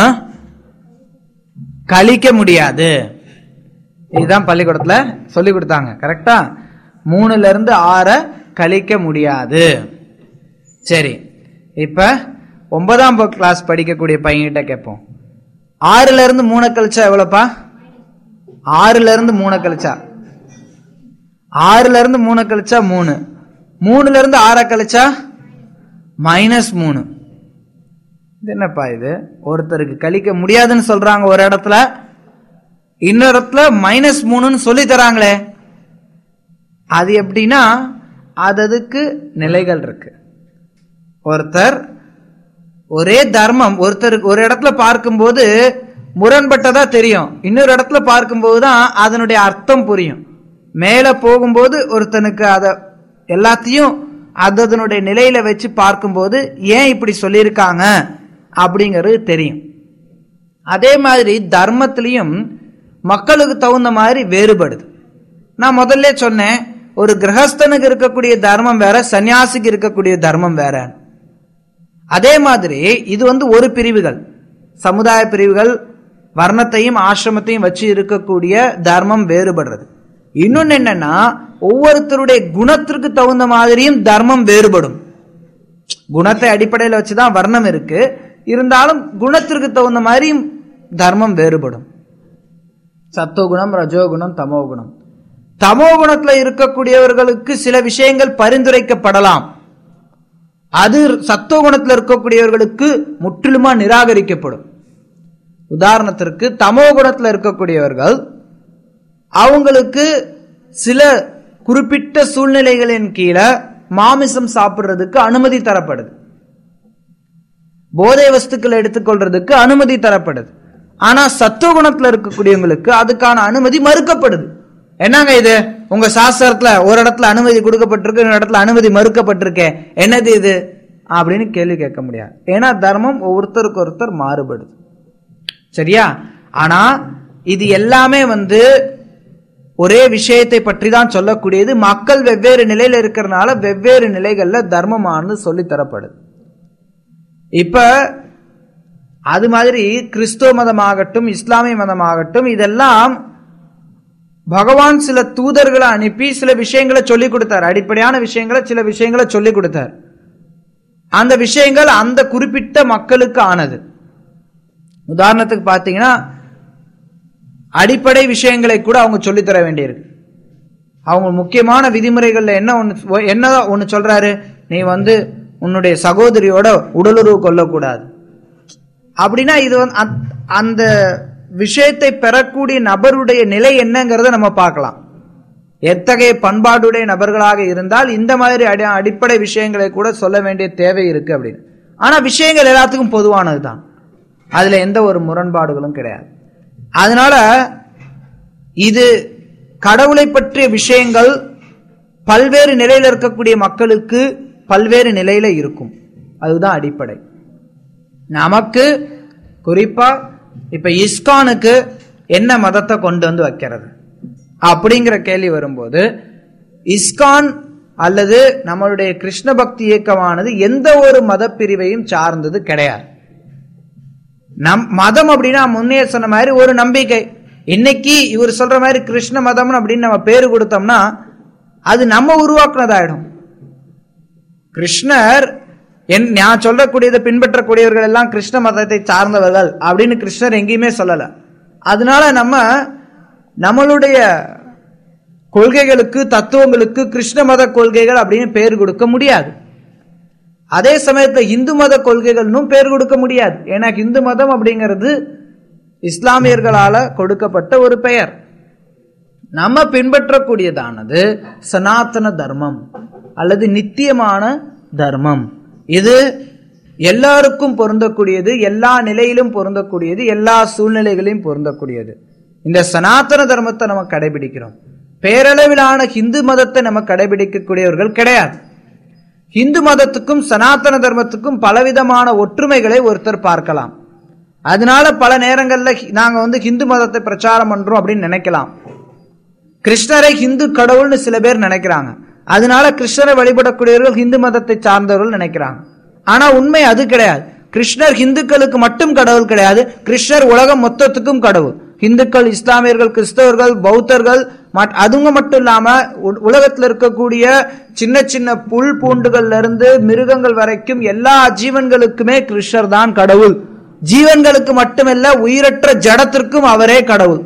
கழிக்க முடியாது இதுதான் பள்ளிக்கூடத்துல சொல்லி கொடுத்தாங்க கரெக்டா மூணுல இருந்து ஆற கழிக்க முடியாது சரி இப்ப ஒன்பதாம் கிளாஸ் படிக்கக்கூடிய பையன்கிட்ட கேட்போம் ஆறுல இருந்து மூணு கழிச்சா எவ்வளவுப்பா ஆறுல இருந்து மூணு கழிச்சா ஆறுல இருந்து மூணு கழிச்சா மூணு மூணுல இருந்து ஆற கழிச்சா மைனஸ் மூணு இது என்னப்பா இது ஒருத்தருக்கு கழிக்க முடியாதுன்னு சொல்றாங்க ஒரு இடத்துல இன்னொரு இடத்துல மைனஸ் மூணுன்னு சொல்லி தராங்களே அது எப்படின்னா அது அதுக்கு நிலைகள் இருக்கு ஒருத்தர் ஒரே தர்மம் ஒருத்தருக்கு ஒரு இடத்துல பார்க்கும்போது முரண்பட்டதா தெரியும் இன்னொரு இடத்துல பார்க்கும்போது தான் அதனுடைய அர்த்தம் புரியும் மேல போகும்போது ஒருத்தனுக்கு அத எல்லாத்தையும் அது அதனுடைய நிலையில வச்சு பார்க்கும்போது ஏன் இப்படி சொல்லியிருக்காங்க அப்படிங்கிறது தெரியும் அதே மாதிரி தர்மத்திலையும் மக்களுக்கு தகுந்த மாதிரி வேறுபடுது நான் முதல்ல சொன்னேன் ஒரு கிரகஸ்தனுக்கு இருக்கக்கூடிய தர்மம் வேற சன்னியாசிக்கு இருக்கக்கூடிய தர்மம் வேற அதே மாதிரி இது வந்து ஒரு பிரிவுகள் சமுதாய பிரிவுகள் வர்ணத்தையும் ஆசிரமத்தையும் வச்சு இருக்கக்கூடிய தர்மம் வேறுபடுறது இன்னொன்னு என்னன்னா ஒவ்வொருத்தருடைய குணத்திற்கு தகுந்த மாதிரியும் தர்மம் வேறுபடும் குணத்தை அடிப்படையில் வச்சுதான் வர்ணம் இருக்கு இருந்தாலும் குணத்திற்கு தகுந்த மாதிரியும் தர்மம் வேறுபடும் சத்துவகுணம் ரஜோகுணம் தமோகுணம் தமோகுணத்துல இருக்கக்கூடியவர்களுக்கு சில விஷயங்கள் பரிந்துரைக்கப்படலாம் அது சத்துவகுணத்துல இருக்கக்கூடியவர்களுக்கு முற்றிலுமா நிராகரிக்கப்படும் உதாரணத்திற்கு தமோ குணத்துல இருக்கக்கூடியவர்கள் அவங்களுக்கு சில குறிப்பிட்ட சூழ்நிலைகளின் கீழே மாமிசம் சாப்பிடுறதுக்கு அனுமதி தரப்படுது போதை வஸ்துக்களை எடுத்துக்கொள்றதுக்கு அனுமதி தரப்படுது ஆனா சத்துவ குணத்துல இருக்கக்கூடியவங்களுக்கு அதுக்கான அனுமதி மறுக்கப்படுது என்னங்க இது உங்க சாஸ்திரத்துல ஒரு இடத்துல அனுமதி கொடுக்கப்பட்டிருக்கு இன்னொரு இடத்துல அனுமதி மறுக்கப்பட்டிருக்கே என்னது இது அப்படின்னு கேள்வி கேட்க முடியாது ஏன்னா தர்மம் ஒருத்தருக்கு ஒருத்தர் மாறுபடுது சரியா ஆனா இது எல்லாமே வந்து ஒரே விஷயத்தை பற்றி தான் சொல்லக்கூடியது மக்கள் வெவ்வேறு நிலையில இருக்கிறனால வெவ்வேறு நிலைகள்ல தர்மமானது சொல்லி தரப்படுது இப்ப அது மாதிரி கிறிஸ்துவ மதமாகட்டும் இஸ்லாமிய மதமாகட்டும் இதெல்லாம் பகவான் சில தூதர்களை அனுப்பி சில விஷயங்களை சொல்லி கொடுத்தார் அடிப்படையான விஷயங்களை சில விஷயங்களை சொல்லி கொடுத்தார் அந்த விஷயங்கள் அந்த குறிப்பிட்ட மக்களுக்கு ஆனது உதாரணத்துக்கு பார்த்தீங்கன்னா அடிப்படை விஷயங்களை கூட அவங்க சொல்லித்தர வேண்டியிருக்கு அவங்க முக்கியமான விதிமுறைகள்ல என்ன ஒன்று என்ன ஒன்று சொல்றாரு நீ வந்து உன்னுடைய சகோதரியோட உடலுறவு கொள்ளக்கூடாது அப்படின்னா இது வந்து அந்த- அந்த விஷயத்தை பெறக்கூடிய நபருடைய நிலை என்னங்கிறத நம்ம பார்க்கலாம் எத்தகைய பண்பாடுடைய நபர்களாக இருந்தால் இந்த மாதிரி அடி அடிப்படை விஷயங்களை கூட சொல்ல வேண்டிய தேவை இருக்கு அப்படின்னு ஆனா விஷயங்கள் எல்லாத்துக்கும் பொதுவானது தான் அதுல எந்த ஒரு முரண்பாடுகளும் கிடையாது அதனால இது கடவுளை பற்றிய விஷயங்கள் பல்வேறு நிலையில இருக்கக்கூடிய மக்களுக்கு பல்வேறு நிலையில இருக்கும் அதுதான் அடிப்படை நமக்கு குறிப்பா இப்ப இஸ்கானுக்கு என்ன மதத்தை கொண்டு வந்து வைக்கிறது அப்படிங்கிற கேள்வி வரும்போது இஸ்கான் அல்லது நம்மளுடைய கிருஷ்ண பக்தி இயக்கமானது எந்த ஒரு மத பிரிவையும் சார்ந்தது கிடையாது நம் மதம் அப்படின்னா முன்னே சொன்ன மாதிரி ஒரு நம்பிக்கை இன்னைக்கு இவர் சொல்ற மாதிரி கிருஷ்ண மதம்னு அப்படின்னு நம்ம பேரு கொடுத்தோம்னா அது நம்ம உருவாக்குனதாயிடும் கிருஷ்ணர் என் நான் சொல்லக்கூடியதை பின்பற்றக்கூடியவர்கள் எல்லாம் கிருஷ்ண மதத்தை சார்ந்தவர்கள் அப்படின்னு கிருஷ்ணர் எங்கேயுமே சொல்லல அதனால நம்ம நம்மளுடைய கொள்கைகளுக்கு தத்துவங்களுக்கு கிருஷ்ண மத கொள்கைகள் அப்படின்னு பேர் கொடுக்க முடியாது அதே சமயத்துல இந்து மத கொள்கைகள்னும் பேர் கொடுக்க முடியாது ஏன்னா இந்து மதம் அப்படிங்கிறது இஸ்லாமியர்களால கொடுக்கப்பட்ட ஒரு பெயர் நம்ம பின்பற்றக்கூடியதானது சனாதன தர்மம் அல்லது நித்தியமான தர்மம் இது எல்லாருக்கும் பொருந்தக்கூடியது எல்லா நிலையிலும் பொருந்தக்கூடியது எல்லா சூழ்நிலைகளையும் பொருந்தக்கூடியது இந்த சனாதன தர்மத்தை நம்ம கடைபிடிக்கிறோம் பேரளவிலான ஹிந்து மதத்தை நம்ம கடைபிடிக்கக்கூடியவர்கள் கிடையாது இந்து மதத்துக்கும் சனாதன தர்மத்துக்கும் பலவிதமான ஒற்றுமைகளை ஒருத்தர் பார்க்கலாம் அதனால பல நேரங்கள்ல நாங்க வந்து ஹிந்து மதத்தை பிரச்சாரம் பண்றோம் அப்படின்னு நினைக்கலாம் கிருஷ்ணரை ஹிந்து கடவுள்னு சில பேர் நினைக்கிறாங்க அதனால கிருஷ்ணரை வழிபடக்கூடியவர்கள் ஹிந்து மதத்தை சார்ந்தவர்கள் நினைக்கிறாங்க ஆனா உண்மை அது கிடையாது கிருஷ்ணர் ஹிந்துக்களுக்கு மட்டும் கடவுள் கிடையாது கிருஷ்ணர் உலகம் மொத்தத்துக்கும் கடவுள் இந்துக்கள் இஸ்லாமியர்கள் கிறிஸ்தவர்கள் பௌத்தர்கள் அதுங்க மட்டும் இல்லாம உலகத்தில் இருக்கக்கூடிய சின்ன சின்ன புல் பூண்டுகள்ல இருந்து மிருகங்கள் வரைக்கும் எல்லா ஜீவன்களுக்குமே கிருஷ்ணர் தான் கடவுள் ஜீவன்களுக்கு மட்டுமல்ல உயிரற்ற ஜடத்திற்கும் அவரே கடவுள்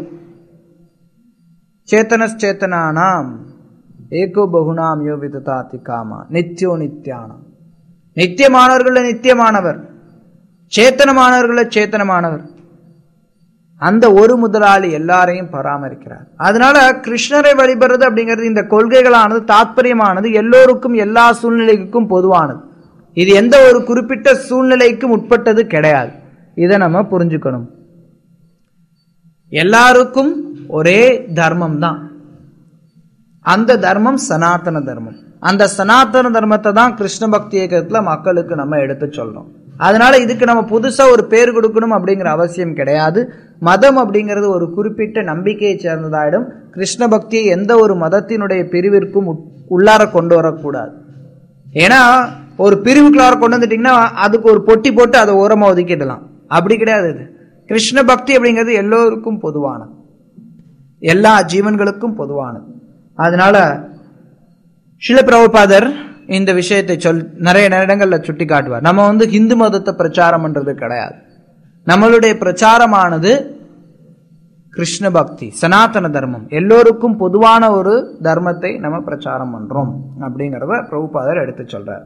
சேத்தனச்சேத்தனானாம் ஏகோ பகுனாம் யோ விததாதி காமா நித்யோ நித்யானாம் நித்தியமானவர்கள நித்தியமானவர் சேத்தனமானவர்கள சேத்தனமானவர் அந்த ஒரு முதலாளி எல்லாரையும் பராமரிக்கிறார் அதனால கிருஷ்ணரை வழிபடுறது அப்படிங்கிறது இந்த கொள்கைகளானது தாத்பரியமானது எல்லோருக்கும் எல்லா சூழ்நிலைக்கும் பொதுவானது இது எந்த ஒரு குறிப்பிட்ட சூழ்நிலைக்கும் உட்பட்டது கிடையாது இதை நம்ம புரிஞ்சுக்கணும் எல்லாருக்கும் ஒரே தர்மம் தான் அந்த தர்மம் சனாதன தர்மம் அந்த சனாதன தர்மத்தை தான் கிருஷ்ண பக்தி இயக்கத்துல மக்களுக்கு நம்ம எடுத்து சொல்றோம் அதனால இதுக்கு நம்ம புதுசா ஒரு பேர் கொடுக்கணும் அப்படிங்கிற அவசியம் கிடையாது மதம் அப்படிங்கிறது ஒரு குறிப்பிட்ட நம்பிக்கையை சேர்ந்ததாயிடும் கிருஷ்ண பக்தியை எந்த ஒரு மதத்தினுடைய பிரிவிற்கும் உள்ளார கொண்டு வரக்கூடாது ஏன்னா ஒரு பிரிவுக்குள்ளார கொண்டு வந்துட்டீங்கன்னா அதுக்கு ஒரு பொட்டி போட்டு அதை ஓரமா ஒதுக்கிடலாம் அப்படி கிடையாது இது கிருஷ்ண பக்தி அப்படிங்கிறது எல்லோருக்கும் பொதுவானது எல்லா ஜீவன்களுக்கும் பொதுவானது அதனால சில பிரபுபாதர் இந்த விஷயத்தை சொல் நிறைய இடங்கள்ல சுட்டி காட்டுவார் நம்ம வந்து ஹிந்து மதத்தை பிரச்சாரம் பண்றது கிடையாது நம்மளுடைய பிரச்சாரமானது கிருஷ்ண பக்தி சனாதன தர்மம் எல்லோருக்கும் பொதுவான ஒரு தர்மத்தை நம்ம பிரச்சாரம் பண்றோம் அப்படிங்கிறத பிரபுபாதர் எடுத்து சொல்றார்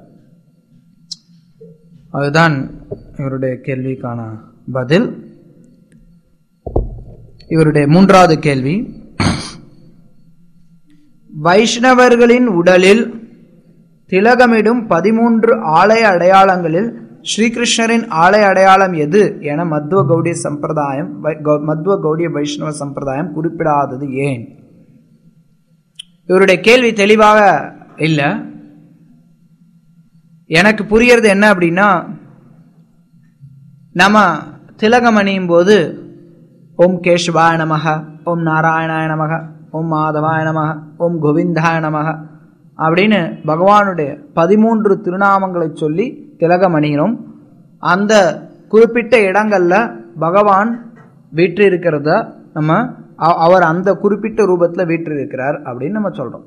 அதுதான் இவருடைய கேள்விக்கான பதில் இவருடைய மூன்றாவது கேள்வி வைஷ்ணவர்களின் உடலில் திலகமிடும் பதிமூன்று ஆலய அடையாளங்களில் ஸ்ரீகிருஷ்ணரின் ஆலய அடையாளம் எது என மத்வ கௌடிய சம்பிரதாயம் மத்வ கௌடிய வைஷ்ணவ சம்பிரதாயம் குறிப்பிடாதது ஏன் இவருடைய கேள்வி தெளிவாக இல்லை எனக்கு புரியறது என்ன அப்படின்னா நம்ம திலகம் அணியும் போது ஓம் கேஷ்வாய நமக ஓம் நாராயணாய நமக ஓம் மாதவாய நமக ஓம் கோவிந்தாய நமக அப்படின்னு பகவானுடைய பதிமூன்று திருநாமங்களை சொல்லி திலகம் அணிகிறோம் அந்த குறிப்பிட்ட இடங்கள்ல பகவான் வீற்று இருக்கிறத நம்ம அவர் அந்த குறிப்பிட்ட ரூபத்தில் வீற்று இருக்கிறார் அப்படின்னு நம்ம சொல்றோம்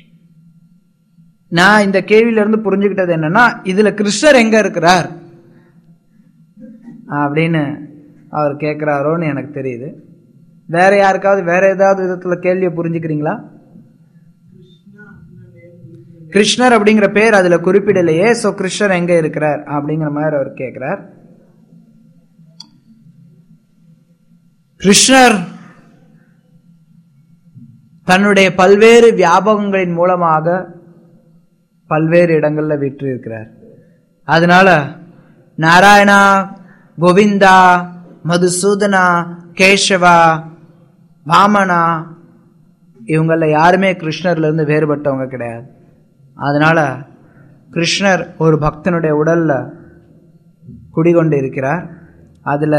நான் இந்த கேள்வியில இருந்து புரிஞ்சுக்கிட்டது என்னன்னா இதுல கிருஷ்ணர் எங்க இருக்கிறார் அப்படின்னு அவர் கேட்கிறாரோன்னு எனக்கு தெரியுது வேற யாருக்காவது வேற ஏதாவது விதத்துல கேள்வியை புரிஞ்சுக்கிறீங்களா கிருஷ்ணர் அப்படிங்கிற பேர் அதுல குறிப்பிடலையே சோ கிருஷ்ணர் எங்க இருக்கிறார் அப்படிங்கிற மாதிரி அவர் கேட்கிறார் கிருஷ்ணர் தன்னுடைய பல்வேறு வியாபகங்களின் மூலமாக பல்வேறு இடங்கள்ல விற்று இருக்கிறார் அதனால நாராயணா கோவிந்தா மதுசூதனா கேசவா வாமனா இவங்கள யாருமே கிருஷ்ணர்ல இருந்து வேறுபட்டவங்க கிடையாது அதனால கிருஷ்ணர் ஒரு பக்தனுடைய உடல்ல குடிகொண்டு இருக்கிறார் அதுல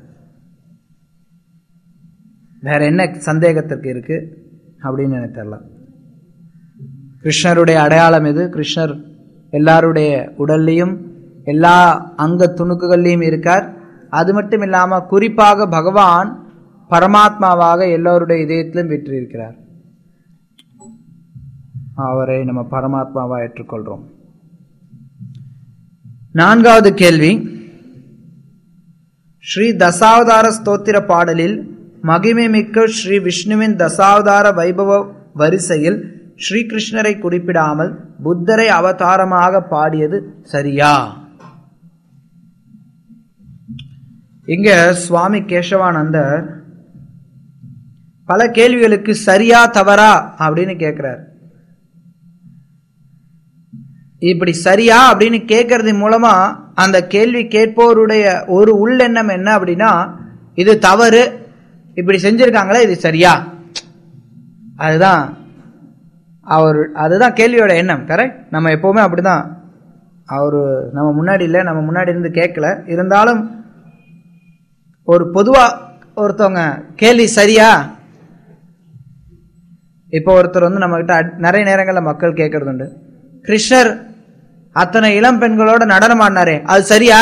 வேற என்ன சந்தேகத்திற்கு இருக்கு அப்படின்னு எனக்கு தெரியல கிருஷ்ணருடைய அடையாளம் எது கிருஷ்ணர் எல்லாருடைய உடல்லையும் எல்லா அங்க துணுக்குகள்லையும் இருக்கார் அது மட்டும் இல்லாம குறிப்பாக பகவான் பரமாத்மாவாக எல்லோருடைய இதயத்திலும் விற்றிருக்கிறார் அவரை நம்ம பரமாத்மாவா ஏற்றுக்கொள்றோம் நான்காவது கேள்வி ஸ்ரீ தசாவதார ஸ்தோத்திர பாடலில் மகிமை மிக்க ஸ்ரீ விஷ்ணுவின் தசாவதார வைபவ வரிசையில் ஸ்ரீகிருஷ்ணரை குறிப்பிடாமல் புத்தரை அவதாரமாக பாடியது சரியா இங்க சுவாமி கேசவானந்தர் பல கேள்விகளுக்கு சரியா தவறா அப்படின்னு கேட்கிறார் இப்படி சரியா அப்படின்னு கேட்கறது மூலமா அந்த கேள்வி கேட்போருடைய ஒரு உள்ளெண்ணம் என்ன அப்படின்னா இது தவறு இப்படி செஞ்சிருக்காங்களே இது சரியா அதுதான் அவர் அதுதான் கேள்வியோட எண்ணம் கரெக்ட் நம்ம எப்பவுமே அப்படிதான் அவர் நம்ம முன்னாடி இல்லை நம்ம முன்னாடி இருந்து கேட்கல இருந்தாலும் ஒரு பொதுவா ஒருத்தவங்க கேள்வி சரியா இப்போ ஒருத்தர் வந்து நம்ம கிட்ட நிறைய நேரங்களில் மக்கள் கேட்கறது உண்டு கிருஷ்ணர் அத்தனை இளம் பெண்களோட நடனம் ஆடினாரே அது சரியா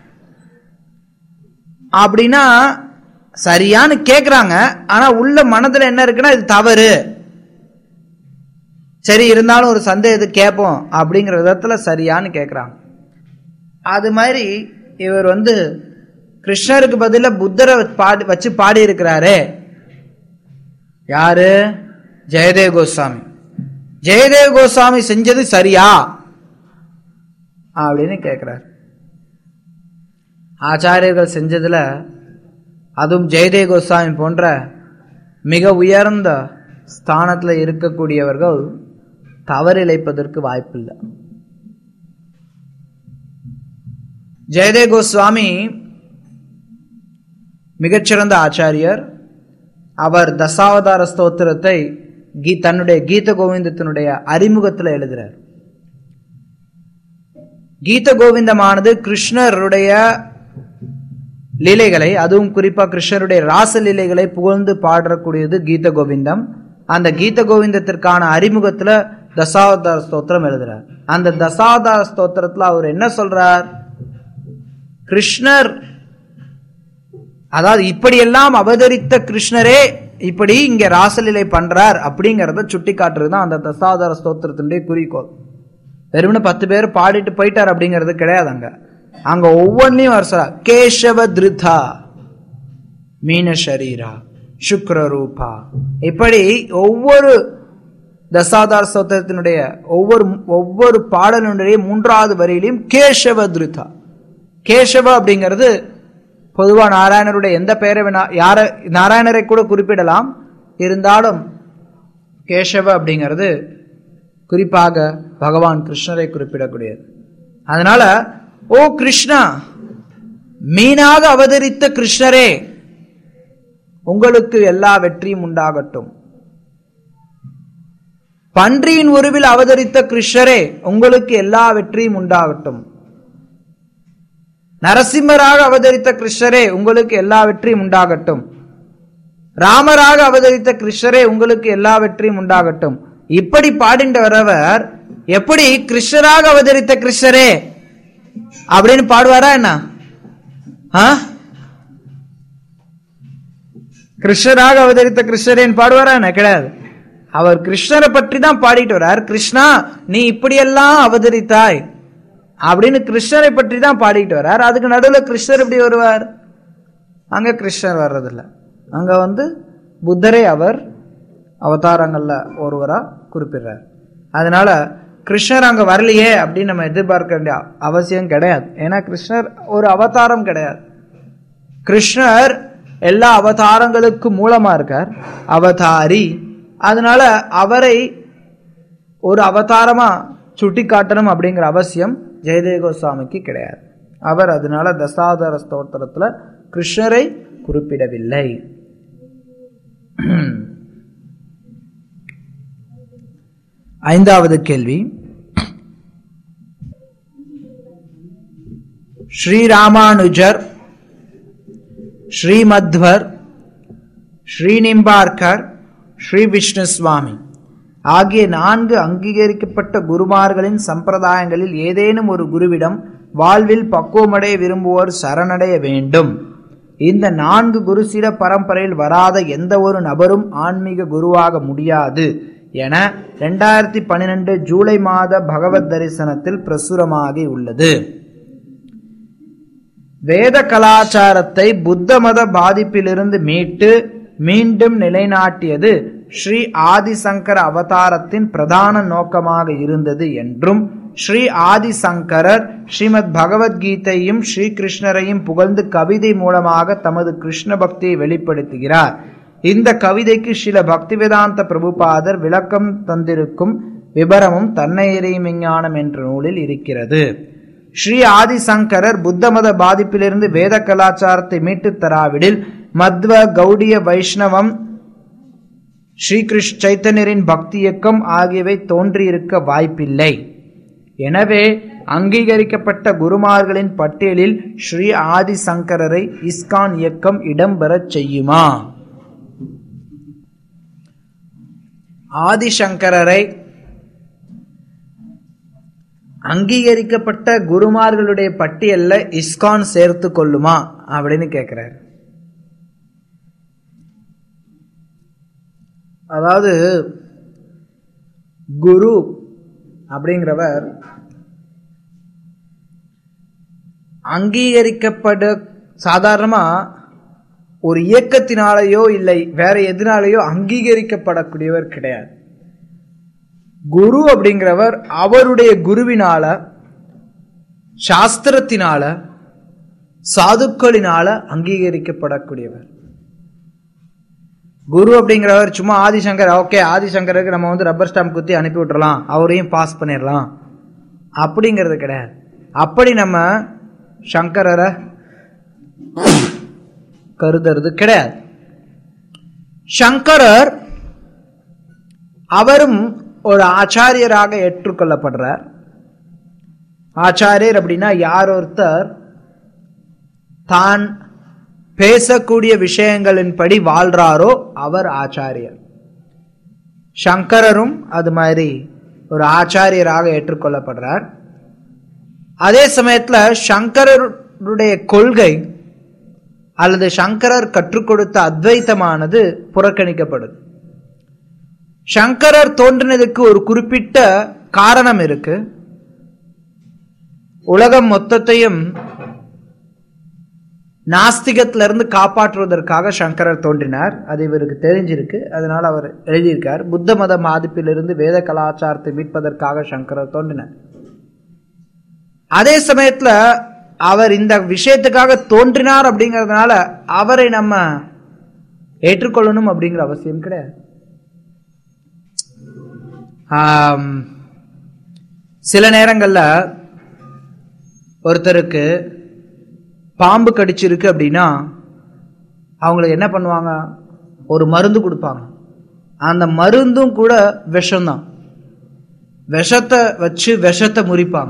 அப்படின்னா சரியான்னு கேக்குறாங்க ஆனா உள்ள மனதுல என்ன இருக்குன்னா இது தவறு சரி இருந்தாலும் ஒரு சந்தேகத்தை கேட்போம் அப்படிங்கிற விதத்துல சரியான்னு கேக்குறாங்க அது மாதிரி இவர் வந்து கிருஷ்ணருக்கு பதிலா புத்தரை பாடி வச்சு பாடி இருக்கிறாரு யாரு ஜெயதேவ் கோஸ்வாமி ஜெயதேவ் கோஸ்வாமி செஞ்சது சரியா அப்படின்னு கேட்கிறார் ஆச்சாரியர்கள் செஞ்சதுல அதுவும் ஜெயதேவ் கோஸ்வாமி போன்ற மிக உயர்ந்த ஸ்தானத்துல இருக்கக்கூடியவர்கள் தவறிழைப்பதற்கு வாய்ப்பில்லை ஜெயதேவ் கோஸ்வாமி மிகச்சிறந்த ஆச்சாரியர் அவர் தசாவதார ஸ்தோத்திரத்தை கீ தன்னுடைய கீத கோவிந்தத்தினுடைய அறிமுகத்தில் எழுதுறார் கீத கோவிந்தமானது கிருஷ்ணருடைய லீலைகளை அதுவும் குறிப்பா கிருஷ்ணருடைய ராச லீலைகளை புகழ்ந்து பாடக்கூடியது கீத கோவிந்தம் அந்த கீத கோவிந்தத்திற்கான அறிமுகத்துல தசாவதார ஸ்தோத்திரம் எழுதுறார் அந்த தசாவதார ஸ்தோத்திரத்துல அவர் என்ன சொல்றார் கிருஷ்ணர் அதாவது இப்படியெல்லாம் அவதரித்த கிருஷ்ணரே இப்படி இங்க ராசலீலை பண்றார் அப்படிங்கறத சுட்டி காட்டுறது தான் அந்த தசாவதார ஸ்தோத்திரத்தினுடைய குறிக்கோள் வெறும்னு பத்து பேர் பாடிட்டு போயிட்டார் அப்படிங்கிறது கிடையாது அங்க அங்க ஒவ்வொன்றையும் வர சொல்ல கேசவ திருதா மீன ஷரீரா சுக்ர ரூபா இப்படி ஒவ்வொரு தசாதார ஸ்தோத்திரத்தினுடைய ஒவ்வொரு ஒவ்வொரு பாடலினுடைய மூன்றாவது வரியிலையும் கேசவ திருதா கேசவ அப்படிங்கிறது பொதுவா நாராயணருடைய எந்த பெயரை வேணா யார நாராயணரை கூட குறிப்பிடலாம் இருந்தாலும் கேசவ அப்படிங்கிறது குறிப்பாக பகவான் கிருஷ்ணரை குறிப்பிடக்கூடியது அதனால ஓ கிருஷ்ணா மீனாக அவதரித்த கிருஷ்ணரே உங்களுக்கு எல்லா வெற்றியும் உண்டாகட்டும் பன்றியின் உருவில் அவதரித்த கிருஷ்ணரே உங்களுக்கு எல்லா வெற்றியும் உண்டாகட்டும் நரசிம்மராக அவதரித்த கிருஷ்ணரே உங்களுக்கு எல்லா வெற்றியும் உண்டாகட்டும் ராமராக அவதரித்த கிருஷ்ணரே உங்களுக்கு எல்லா வெற்றியும் உண்டாகட்டும் இப்படி பாடிட்டு வரவர் எப்படி கிருஷ்ணராக அவதரித்த கிருஷ்ணரே அப்படின்னு பாடுவாரா என்ன கிருஷ்ணராக அவதரித்த கிருஷ்ணரேன்னு பாடுவாரா என்ன கிடையாது அவர் கிருஷ்ணரை பற்றி தான் பாடிட்டு வர்றார் கிருஷ்ணா நீ இப்படியெல்லாம் அவதரித்தாய் அப்படின்னு கிருஷ்ணரை பற்றி தான் பாடிட்டு வர்றார் அதுக்கு நடுவில் கிருஷ்ணர் எப்படி வருவார் அங்க கிருஷ்ணர் வர்றதில்ல அங்க வந்து புத்தரை அவர் அவதாரங்கள்ல ஒருவரா குறிப்பிடுறார் அதனால கிருஷ்ணர் அங்க வரலையே அப்படின்னு நம்ம எதிர்பார்க்க வேண்டிய அவசியம் கிடையாது ஏன்னா கிருஷ்ணர் ஒரு அவதாரம் கிடையாது கிருஷ்ணர் எல்லா அவதாரங்களுக்கும் மூலமா இருக்கார் அவதாரி அதனால அவரை ஒரு அவதாரமா சுட்டி காட்டணும் அப்படிங்கிற அவசியம் ஜெயதேவ கோஸ்வாமிக்கு கிடையாது அவர் அதனால தசாவதார ஸ்தோத்திரத்துல கிருஷ்ணரை குறிப்பிடவில்லை ஐந்தாவது கேள்வி ஸ்ரீராமானுஜர் ஸ்ரீமத்வர் ஸ்ரீநிம்பார்கர் ஸ்ரீ விஷ்ணு சுவாமி ஆகிய நான்கு அங்கீகரிக்கப்பட்ட குருமார்களின் சம்பிரதாயங்களில் ஏதேனும் ஒரு குருவிடம் வாழ்வில் பக்குவமடைய விரும்புவோர் சரணடைய வேண்டும் இந்த நான்கு குருசிட பரம்பரையில் வராத எந்த ஒரு நபரும் ஆன்மீக குருவாக முடியாது என இரண்டாயிரத்தி பன்னிரெண்டு ஜூலை மாத பகவத் தரிசனத்தில் பிரசுரமாகி உள்ளது வேத கலாச்சாரத்தை புத்த மத பாதிப்பிலிருந்து மீட்டு மீண்டும் நிலைநாட்டியது ஸ்ரீ ஆதிசங்கர அவதாரத்தின் பிரதான நோக்கமாக இருந்தது என்றும் ஸ்ரீ ஆதிசங்கரர் ஸ்ரீமத் பகவத்கீதையும் ஸ்ரீ கிருஷ்ணரையும் புகழ்ந்து கவிதை மூலமாக தமது கிருஷ்ண பக்தியை வெளிப்படுத்துகிறார் இந்த கவிதைக்கு சில பக்திவேதாந்த பிரபுபாதர் விளக்கம் தந்திருக்கும் விபரமும் தன்னையறை விஞ்ஞானம் என்ற நூலில் இருக்கிறது ஸ்ரீ ஆதிசங்கரர் புத்த மத பாதிப்பிலிருந்து வேத கலாச்சாரத்தை மீட்டுத் தராவிடில் மத்வ கௌடிய வைஷ்ணவம் ஸ்ரீகிருஷ் சைத்தன்யரின் பக்தி இயக்கம் ஆகியவை தோன்றியிருக்க வாய்ப்பில்லை எனவே அங்கீகரிக்கப்பட்ட குருமார்களின் பட்டியலில் ஸ்ரீ ஆதிசங்கரரை இஸ்கான் இயக்கம் இடம்பெறச் செய்யுமா ஆதிசங்கரரை அங்கீகரிக்கப்பட்ட குருமார்களுடைய பட்டியல்ல இஸ்கான் சேர்த்து கொள்ளுமா அப்படின்னு கேட்கிறார் அதாவது குரு அப்படிங்கிறவர் அங்கீகரிக்கப்பட சாதாரணமா ஒரு இயக்கத்தினாலேயோ இல்லை வேற எதனாலேயோ அங்கீகரிக்கப்படக்கூடியவர் கிடையாது குரு அப்படிங்கிறவர் அவருடைய குருவினால சாஸ்திரத்தினால சாதுக்களினால அங்கீகரிக்கப்படக்கூடியவர் குரு அப்படிங்கிறவர் சும்மா ஆதிசங்கர் ஓகே ஆதிசங்கருக்கு நம்ம வந்து ரப்பர் ஸ்டாம்ப் குத்தி அனுப்பி விட்டுறலாம் அவரையும் பாஸ் பண்ணிடலாம் அப்படிங்கிறது கிடையாது அப்படி நம்ம சங்கரரை கருதுறது கிடையாது சங்கரர் அவரும் ஒரு ஆச்சாரியராக ஏற்றுக்கொள்ளப்படுறார் ஆச்சாரியர் அப்படின்னா யார் ஒருத்தர் தான் பேசக்கூடிய விஷயங்களின்படி வாழ்றாரோ அவர் ஆச்சாரியர் சங்கரரும் அது மாதிரி ஒரு ஆச்சாரியராக ஏற்றுக்கொள்ளப்படுறார் அதே சமயத்துல சங்கரருடைய கொள்கை அல்லது சங்கரர் கற்றுக் கொடுத்த அத்வைத்தமானது புறக்கணிக்கப்படுது சங்கரர் தோன்றினதுக்கு ஒரு குறிப்பிட்ட காரணம் இருக்கு உலகம் மொத்தத்தையும் நாஸ்திகத்திலிருந்து காப்பாற்றுவதற்காக சங்கரர் தோன்றினார் அது இவருக்கு தெரிஞ்சிருக்கு அதனால அவர் எழுதியிருக்கார் புத்த மத மாதிப்பிலிருந்து வேத கலாச்சாரத்தை மீட்பதற்காக சங்கரர் தோன்றினார் அதே சமயத்துல அவர் இந்த விஷயத்துக்காக தோன்றினார் அப்படிங்கிறதுனால அவரை நம்ம ஏற்றுக்கொள்ளணும் அப்படிங்கிற அவசியம் கிடையாது ஆம், சில நேரங்கள்ல ஒருத்தருக்கு பாம்பு கடிச்சிருக்கு அப்படின்னா அவங்களுக்கு என்ன பண்ணுவாங்க ஒரு மருந்து கொடுப்பாங்க அந்த மருந்தும் கூட விஷம்தான் விஷத்தை வச்சு விஷத்தை முறிப்பாங்க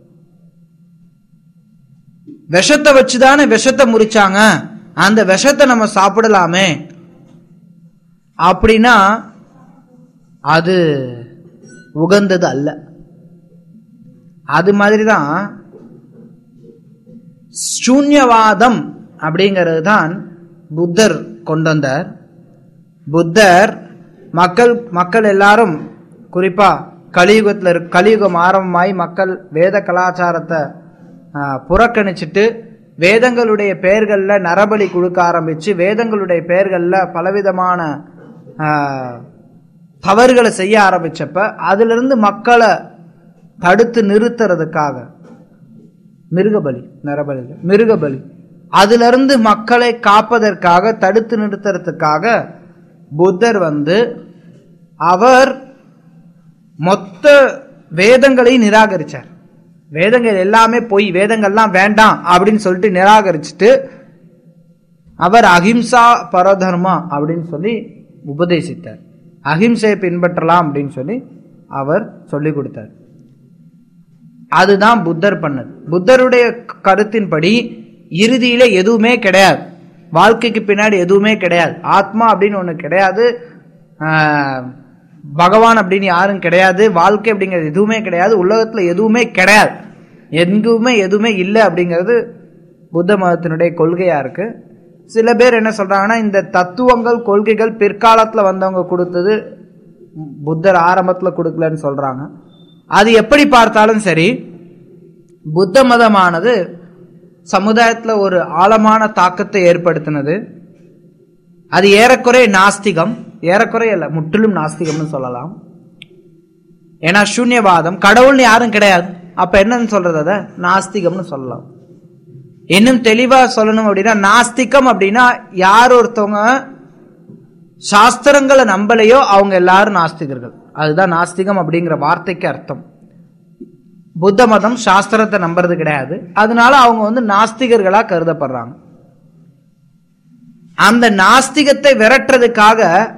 விஷத்தை வச்சு தானே விஷத்தை முறிச்சாங்க அந்த விஷத்தை நம்ம சாப்பிடலாமே அப்படின்னா அது உகந்தது அல்ல அது மாதிரி தான் சூன்யவாதம் அப்படிங்கிறது தான் புத்தர் கொண்டு வந்தார் புத்தர் மக்கள் மக்கள் எல்லாரும் குறிப்பா கலியுகத்தில் இருக் கலியுகம் ஆரம்பமாய் மக்கள் வேத கலாச்சாரத்தை ஆ, புறக்கணிச்சிட்டு வேதங்களுடைய பெயர்களில் நரபலி கொடுக்க ஆரம்பிச்சு வேதங்களுடைய பெயர்களில் பலவிதமான ஆ, தவறுகளை செய்ய ஆரம்பிச்சப்ப அதிலிருந்து மக்களை தடுத்து நிறுத்துறதுக்காக மிருகபலி நரபலி இல்ல, மிருகபலி அதிலிருந்து மக்களை காப்பதற்காக தடுத்து நிறுத்துறதுக்காக புத்தர் வந்து அவர் மொத்த வேதங்களையும் நிராகரிச்சார் வேதங்கள் எல்லாமே பொய் வேதங்கள்லாம் வேண்டாம் அப்படின்னு சொல்லிட்டு நிராகரிச்சுட்டு அவர் அஹிம்சா பரதர்மா அப்படின்னு சொல்லி உபதேசித்தார் அஹிம்சையை பின்பற்றலாம் அப்படின்னு சொல்லி அவர் சொல்லி கொடுத்தார் அதுதான் புத்தர் பண்ணது புத்தருடைய கருத்தின்படி இறுதியில எதுவுமே கிடையாது வாழ்க்கைக்கு பின்னாடி எதுவுமே கிடையாது ஆத்மா அப்படின்னு ஒண்ணு கிடையாது ஆஹ், பகவான் அப்படின்னு யாரும் கிடையாது வாழ்க்கை அப்படிங்கிறது எதுவுமே கிடையாது உலகத்துல எதுவுமே கிடையாது எங்குமே எதுவுமே இல்லை அப்படிங்கிறது புத்த மதத்தினுடைய கொள்கையா இருக்கு சில பேர் என்ன சொல்றாங்கன்னா இந்த தத்துவங்கள் கொள்கைகள் பிற்காலத்துல வந்தவங்க கொடுத்தது புத்தர் ஆரம்பத்துல கொடுக்கலன்னு சொல்றாங்க அது எப்படி பார்த்தாலும் சரி புத்த மதமானது சமுதாயத்துல ஒரு ஆழமான தாக்கத்தை ஏற்படுத்தினது அது ஏறக்குறைய நாஸ்திகம் ஏறக்குறைய இல்ல முற்றிலும் நாஸ்திகம்னு சொல்லலாம் ஏன்னா சூன்யவாதம் கடவுள்னு யாரும் கிடையாது அப்ப என்னன்னு சொல்றது அத நாஸ்திகம்னு சொல்லலாம் இன்னும் தெளிவா சொல்லணும் அப்படின்னா நாஸ்திகம் அப்படின்னா யார் ஒருத்தவங்க சாஸ்திரங்களை நம்பலையோ அவங்க எல்லாரும் நாஸ்திகர்கள் அதுதான் நாஸ்திகம் அப்படிங்கிற வார்த்தைக்கு அர்த்தம் புத்த மதம் சாஸ்திரத்தை நம்புறது கிடையாது அதனால அவங்க வந்து நாஸ்திகர்களா கருதப்படுறாங்க அந்த நாஸ்திகத்தை விரட்டுறதுக்காக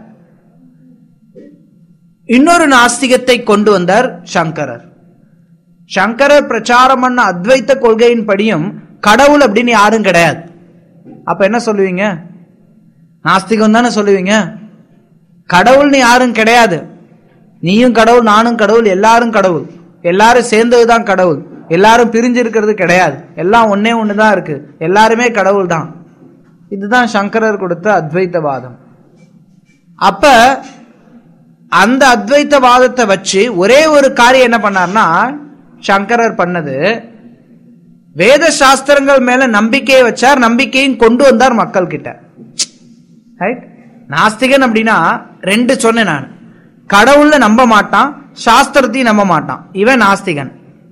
இன்னொரு நாஸ்திகத்தை கொண்டு வந்தார் சங்கரர் சங்கரர் பிரச்சாரம் பண்ண அத்வைத்த கொள்கையின் படியும் கடவுள் அப்படின்னு யாரும் கிடையாது அப்ப என்ன சொல்லுவீங்க நாஸ்திகம் தானே சொல்லுவீங்க கடவுள்னு யாரும் கிடையாது நீயும் கடவுள் நானும் கடவுள் எல்லாரும் கடவுள் எல்லாரும் சேர்ந்ததுதான் கடவுள் எல்லாரும் பிரிஞ்சு இருக்கிறது கிடையாது எல்லாம் ஒன்னே ஒண்ணுதான் இருக்கு எல்லாருமே கடவுள் தான் இதுதான் சங்கரர் கொடுத்த அத்வைத்தவாதம் அப்ப அந்த அத்வைத்தவாதத்தை வச்சு ஒரே ஒரு காரியம் என்ன பண்ணார்னா சங்கரர் பண்ணது வேத சாஸ்திரங்கள் மேல நம்பிக்கையை வச்சார் நம்பிக்கையும் கொண்டு வந்தார் மக்கள் கிட்ட ரைட் நாஸ்திகன் அப்படின்னா ரெண்டு சொன்னேன் நான் கடவுள்ல நம்ப மாட்டான் சாஸ்திரத்தையும் நம்ப மாட்டான் இவன் நாஸ்திகன்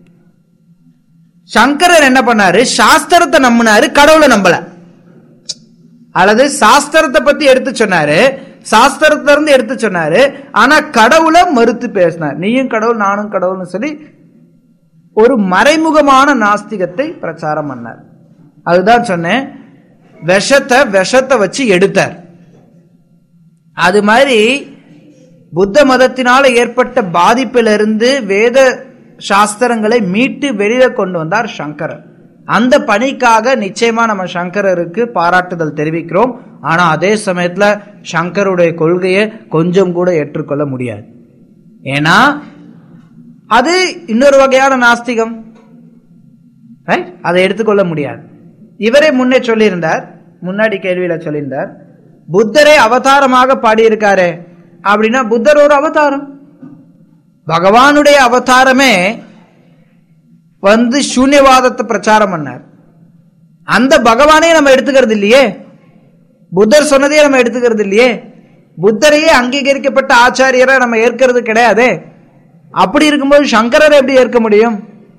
சங்கரர் என்ன பண்ணாரு சாஸ்திரத்தை நம்பினாரு கடவுளை நம்பல அல்லது சாஸ்திரத்தை பத்தி எடுத்து சொன்னாரு சாஸ்திரத்துல இருந்து எடுத்து சொன்னாரு ஆனா கடவுளை மறுத்து பேசினார் நீயும் கடவுள் நானும் கடவுள்னு சொல்லி ஒரு மறைமுகமான நாஸ்திகத்தை பிரச்சாரம் பண்ணார் அதுதான் சொன்னேன் விஷத்தை விஷத்தை வச்சு எடுத்தார் அது மாதிரி புத்த மதத்தினால ஏற்பட்ட பாதிப்பிலிருந்து வேத சாஸ்திரங்களை மீட்டு வெளியில கொண்டு வந்தார் சங்கரர் அந்த பணிக்காக நிச்சயமா நம்ம சங்கரருக்கு பாராட்டுதல் தெரிவிக்கிறோம் ஆனா அதே சமயத்துல சங்கருடைய கொள்கையை கொஞ்சம் கூட ஏற்றுக்கொள்ள முடியாது ஏன்னா அது இன்னொரு வகையான நாஸ்திகம் Right? அதை எடுத்துக்கொள்ள முடியாது இவரே முன்னே சொல்லியிருந்தார் முன்னாடி கேள்வியில சொல்லியிருந்தார் புத்தரை அவதாரமாக பாடியிருக்காரே அப்படின்னா புத்தர் ஒரு அவதாரம் பகவானுடைய அவதாரமே வந்து சூன்யவாதத்தை பிரச்சாரம் பண்ணார் அந்த பகவானே நம்ம எடுத்துக்கிறது இல்லையே புத்தர் சொன்னதையே நம்ம எடுத்துக்கிறது இல்லையே புத்தரையே அங்கீகரிக்கப்பட்ட ஆச்சாரியரை நம்ம ஏற்கிறது கிடையாதே அப்படி இருக்கும்போது சங்கரரை எப்படி ஏற்க முடியும்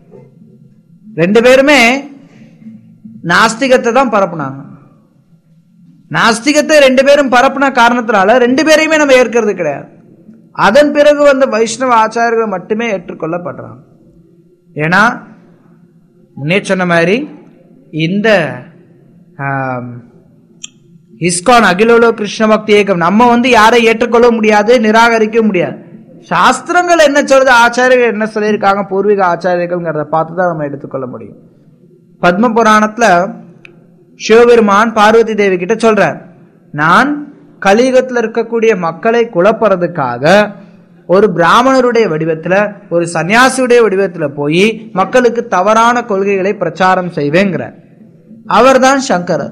ரெண்டு பேருமே நாஸ்திகத்தை தான் பரப்புனாங்க நாஸ்திகத்தை ரெண்டு பேரும் பரப்புன காரணத்தினால ரெண்டு பேரையுமே நம்ம ஏற்கிறது கிடையாது அதன் பிறகு வந்த வைஷ்ணவ ஆச்சாரியர்கள் மட்டுமே ஏற்றுக்கொள்ளப்படுறாங்க ஏன்னா முன்னே சொன்ன மாதிரி இந்த ஆம், இஸ்கான் அகிலோலோ கிருஷ்ண பக்தி ஏகம் நம்ம வந்து யாரை ஏற்றுக்கொள்ள முடியாது நிராகரிக்க முடியாது சாஸ்திரங்கள் என்ன சொல்றது ஆச்சாரியர்கள் என்ன சொல்லியிருக்காங்க பூர்வீக ஆச்சாரியர்கள்ங்கிறத பார்த்து தான் நம்ம எடுத்துக்கொள்ள முடியும் பத்ம புராணத்துல சிவபெருமான் பார்வதி தேவி கிட்ட சொல்றார் நான் கலியுகத்துல இருக்கக்கூடிய மக்களை குழப்பறதுக்காக ஒரு பிராமணருடைய வடிவத்துல ஒரு சன்னியாசியுடைய வடிவத்துல போய் மக்களுக்கு தவறான கொள்கைகளை பிரச்சாரம் செய்வேங்கிறார் அவர்தான் சங்கரர்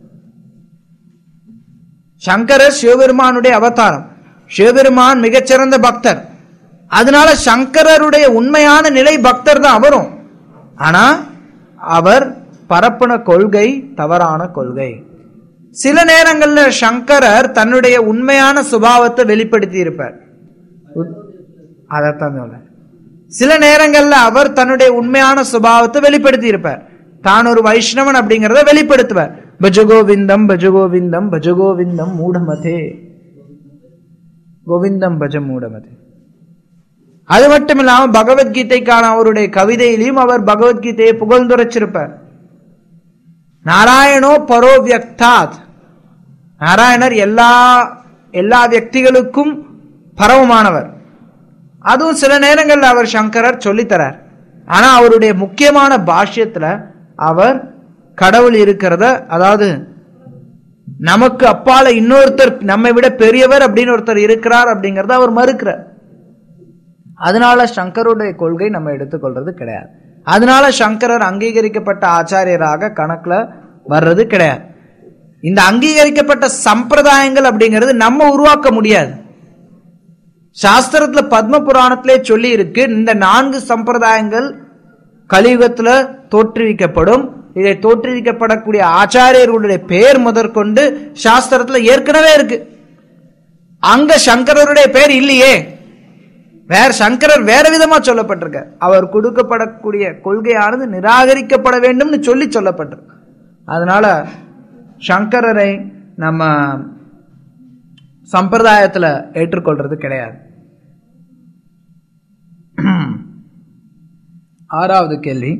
சங்கரர் சிவபெருமானுடைய அவதாரம் சிவபெருமான் மிகச்சிறந்த பக்தர் அதனால சங்கரருடைய உண்மையான நிலை பக்தர் தான் அவரும் ஆனா அவர் பரப்புன கொள்கை தவறான கொள்கை சில நேரங்கள்ல சங்கரர் தன்னுடைய உண்மையான சுபாவத்தை வெளிப்படுத்தி இருப்பார் அதைத்தான் சொல்ல சில நேரங்கள்ல அவர் தன்னுடைய உண்மையான சுபாவத்தை வெளிப்படுத்தி இருப்பார் தான் ஒரு வைஷ்ணவன் அப்படிங்கறத வெளிப்படுத்துவார் பஜகோவிந்தம் பஜகோவிந்தம் பஜகோவிந்தம் மூடமதே கோவிந்தம் பஜ மூடமதே அது மட்டும் இல்லாம பகவத்கீதைக்கான அவருடைய கவிதையிலையும் அவர் பகவத்கீதையை புகழ்ந்துரைச்சிருப்பார் நாராயணோ பரோ வியக்தாத் நாராயணர் எல்லா எல்லா வியக்திகளுக்கும் பரவமானவர் அதுவும் சில நேரங்கள்ல அவர் சங்கரர் சொல்லித்தரார் ஆனா அவருடைய முக்கியமான பாஷ்யத்துல அவர் கடவுள் இருக்கிறத அதாவது நமக்கு அப்பால இன்னொருத்தர் நம்மை விட பெரியவர் அப்படின்னு ஒருத்தர் இருக்கிறார் அப்படிங்கறத அவர் மறுக்கிறார் அதனால சங்கருடைய கொள்கை நம்ம எடுத்துக்கொள்றது கிடையாது அதனால சங்கரர் அங்கீகரிக்கப்பட்ட ஆச்சாரியராக கணக்குல வர்றது கிடையாது இந்த அங்கீகரிக்கப்பட்ட சம்பிரதாயங்கள் அப்படிங்கிறது நம்ம உருவாக்க முடியாது சாஸ்திரத்துல பத்ம புராணத்திலே சொல்லி இருக்கு இந்த நான்கு சம்பிரதாயங்கள் கலியுகத்துல தோற்றுவிக்கப்படும் இதை தோற்றுவிக்கப்படக்கூடிய ஆச்சாரியர்களுடைய பெயர் முதற்கொண்டு சாஸ்திரத்துல ஏற்கனவே இருக்கு அங்க சங்கரருடைய பெயர் இல்லையே வேற சங்கரர் வேற விதமா சொல்லப்பட்டிருக்க அவர் கொடுக்கப்படக்கூடிய கொள்கையானது நிராகரிக்கப்பட வேண்டும்னு சொல்லி சொல்லப்பட்டிருக்கு அதனால சங்கரரை நம்ம சம்பிரதாயத்துல ஏற்றுக்கொள்றது கிடையாது ஆறாவது கேள்வி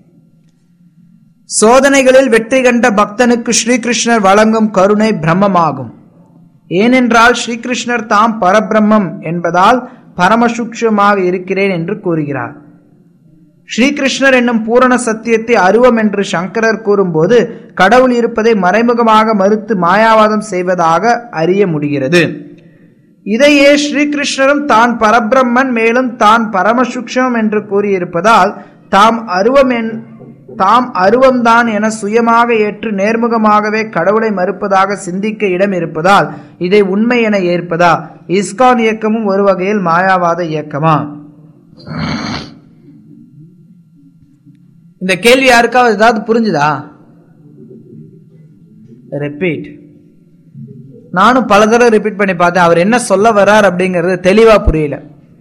சோதனைகளில் வெற்றி கண்ட பக்தனுக்கு ஸ்ரீகிருஷ்ணர் வழங்கும் கருணை பிரம்மமாகும் ஏனென்றால் ஸ்ரீகிருஷ்ணர் தாம் பரபிரம்மம் என்பதால் பரமசூக்ஷமாக இருக்கிறேன் என்று கூறுகிறார் ஸ்ரீகிருஷ்ணர் என்னும் பூரண சத்தியத்தை அருவம் என்று சங்கரர் கூறும்போது கடவுள் இருப்பதை மறைமுகமாக மறுத்து மாயாவாதம் செய்வதாக அறிய முடிகிறது இதையே ஸ்ரீகிருஷ்ணரும் தான் பரபிரம்மன் மேலும் தான் பரமசுக்ஷம் என்று கூறியிருப்பதால் தாம் அருவம் என் தாம் அருவம்தான் என சுயமாக ஏற்று நேர்முகமாகவே கடவுளை மறுப்பதாக சிந்திக்க இடம் இருப்பதால் இதை உண்மை என ஏற்பதா இஸ்கான் இயக்கமும் ஒரு வகையில் மாயாவாத இயக்கமா இந்த கேள்வி யாருக்காவது ஏதாவது புரிஞ்சுதா ரிப்பீட் நானும் பல தடவை ரிப்பீட் பண்ணி பார்த்தேன் அவர் என்ன சொல்ல வர்றார் அப்படிங்கிறது தெளிவா புரியல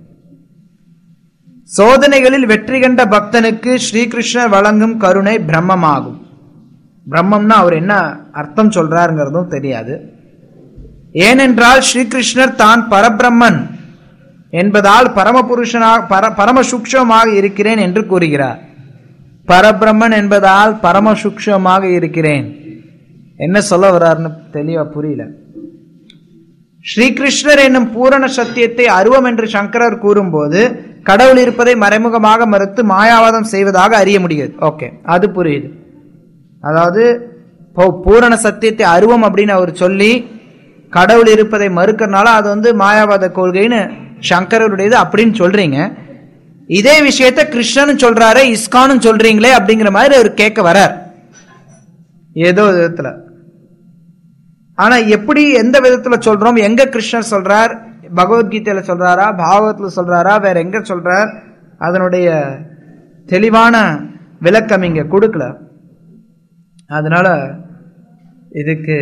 சோதனைகளில் வெற்றி கண்ட பக்தனுக்கு ஸ்ரீகிருஷ்ணர் வழங்கும் கருணை பிரம்மமாகும் பிரம்மம்னா அவர் என்ன அர்த்தம் சொல்றாருங்கிறதும் தெரியாது ஏனென்றால் ஸ்ரீகிருஷ்ணர் தான் பரபிரம்மன் என்பதால் பரமபுருஷனாக பர பரமசுக்ஷமாக இருக்கிறேன் என்று கூறுகிறார் பரபிரம்மன் என்பதால் பரமசுக்ஷமாக இருக்கிறேன் என்ன சொல்ல வர்றாருன்னு தெளிவா புரியல ஸ்ரீகிருஷ்ணர் என்னும் பூரண சத்தியத்தை அருவம் என்று சங்கரர் கூறும்போது கடவுள் இருப்பதை மறைமுகமாக மறுத்து மாயாவாதம் செய்வதாக அறிய முடிகிறது ஓகே அது புரியுது அதாவது இப்போ பூரண சத்தியத்தை அருவம் அப்படின்னு அவர் சொல்லி கடவுள் இருப்பதை மறுக்கறனால அது வந்து மாயாவாத கொள்கைன்னு சங்கரருடையது அப்படின்னு சொல்றீங்க இதே விஷயத்த கிருஷ்ணன் சொல்றாரு இஸ்கானும் சொல்றீங்களே அப்படிங்கிற மாதிரி அவர் கேட்க வரார் ஏதோ விதத்துல ஆனா எப்படி எந்த விதத்துல சொல்றோம் எங்க கிருஷ்ணர் சொல்றார் பகவத்கீதையில சொல்றாரா பாகவத்துல சொல்றாரா வேற எங்க சொல்றார் அதனுடைய தெளிவான விளக்கம் இங்க கொடுக்கல அதனால இதுக்கு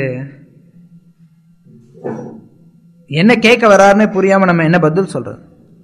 என்ன கேட்க வர்றாருன்னு புரியாம நம்ம என்ன பதில் சொல்றது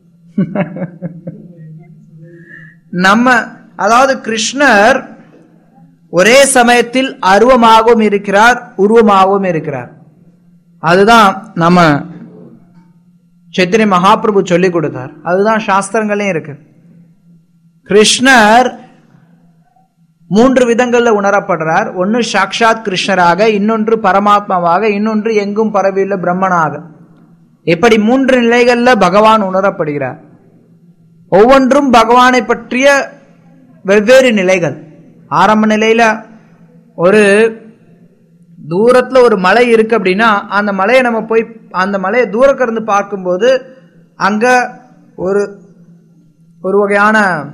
நம்ம அதாவது கிருஷ்ணர் ஒரே சமயத்தில் அருவமாகவும் இருக்கிறார் உருவமாகவும் இருக்கிறார் அதுதான் நம்ம சைத்தன்ய மகாபிரபு சொல்லி கொடுத்தார் அதுதான் சாஸ்திரங்களையும் இருக்கு கிருஷ்ணர் மூன்று விதங்கள்ல உணரப்படுறார் ஒன்னு சாக்ஷாத் கிருஷ்ணராக இன்னொன்று பரமாத்மாவாக இன்னொன்று எங்கும் பரவியுள்ள பிரம்மனாக இப்படி மூன்று நிலைகள்ல பகவான் உணரப்படுகிறார் ஒவ்வொன்றும் பகவானை பற்றிய வெவ்வேறு நிலைகள் ஆரம்ப நிலையில ஒரு தூரத்துல ஒரு மலை இருக்கு அப்படின்னா அந்த மலையை நம்ம போய் அந்த மலையை தூரக்க இருந்து பார்க்கும்போது அங்க ஒரு ஒரு வகையான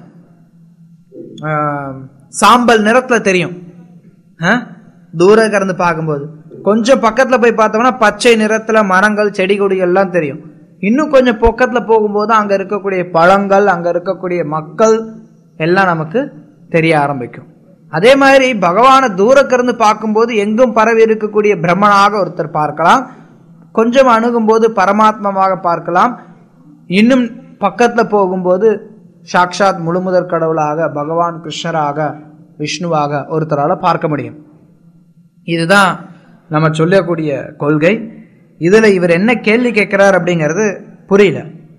ஆஹ், சாம்பல் நிறத்துல தெரியும் தூரக்க இருந்து பார்க்கும்போது கொஞ்சம் பக்கத்துல போய் பார்த்தோம்னா பச்சை நிறத்துல மரங்கள் செடி கொடிகள் எல்லாம் தெரியும் இன்னும் கொஞ்சம் பக்கத்துல போகும்போது அங்க இருக்கக்கூடிய பழங்கள் அங்க இருக்கக்கூடிய மக்கள் எல்லாம் நமக்கு தெரிய ஆரம்பிக்கும் அதே மாதிரி பகவானை தூரக்கிருந்து பார்க்கும்போது எங்கும் பரவி இருக்கக்கூடிய பிரம்மனாக ஒருத்தர் பார்க்கலாம் கொஞ்சம் அணுகும்போது பரமாத்மாவாக பார்க்கலாம் இன்னும் பக்கத்துல போகும்போது சாக்ஷாத் முழுமுதற் கடவுளாக பகவான் கிருஷ்ணராக விஷ்ணுவாக ஒருத்தரால பார்க்க முடியும் இதுதான் நம்ம சொல்லக்கூடிய கொள்கை இதுல இவர் என்ன கேள்வி கேட்கிறார் அப்படிங்கிறது புரியல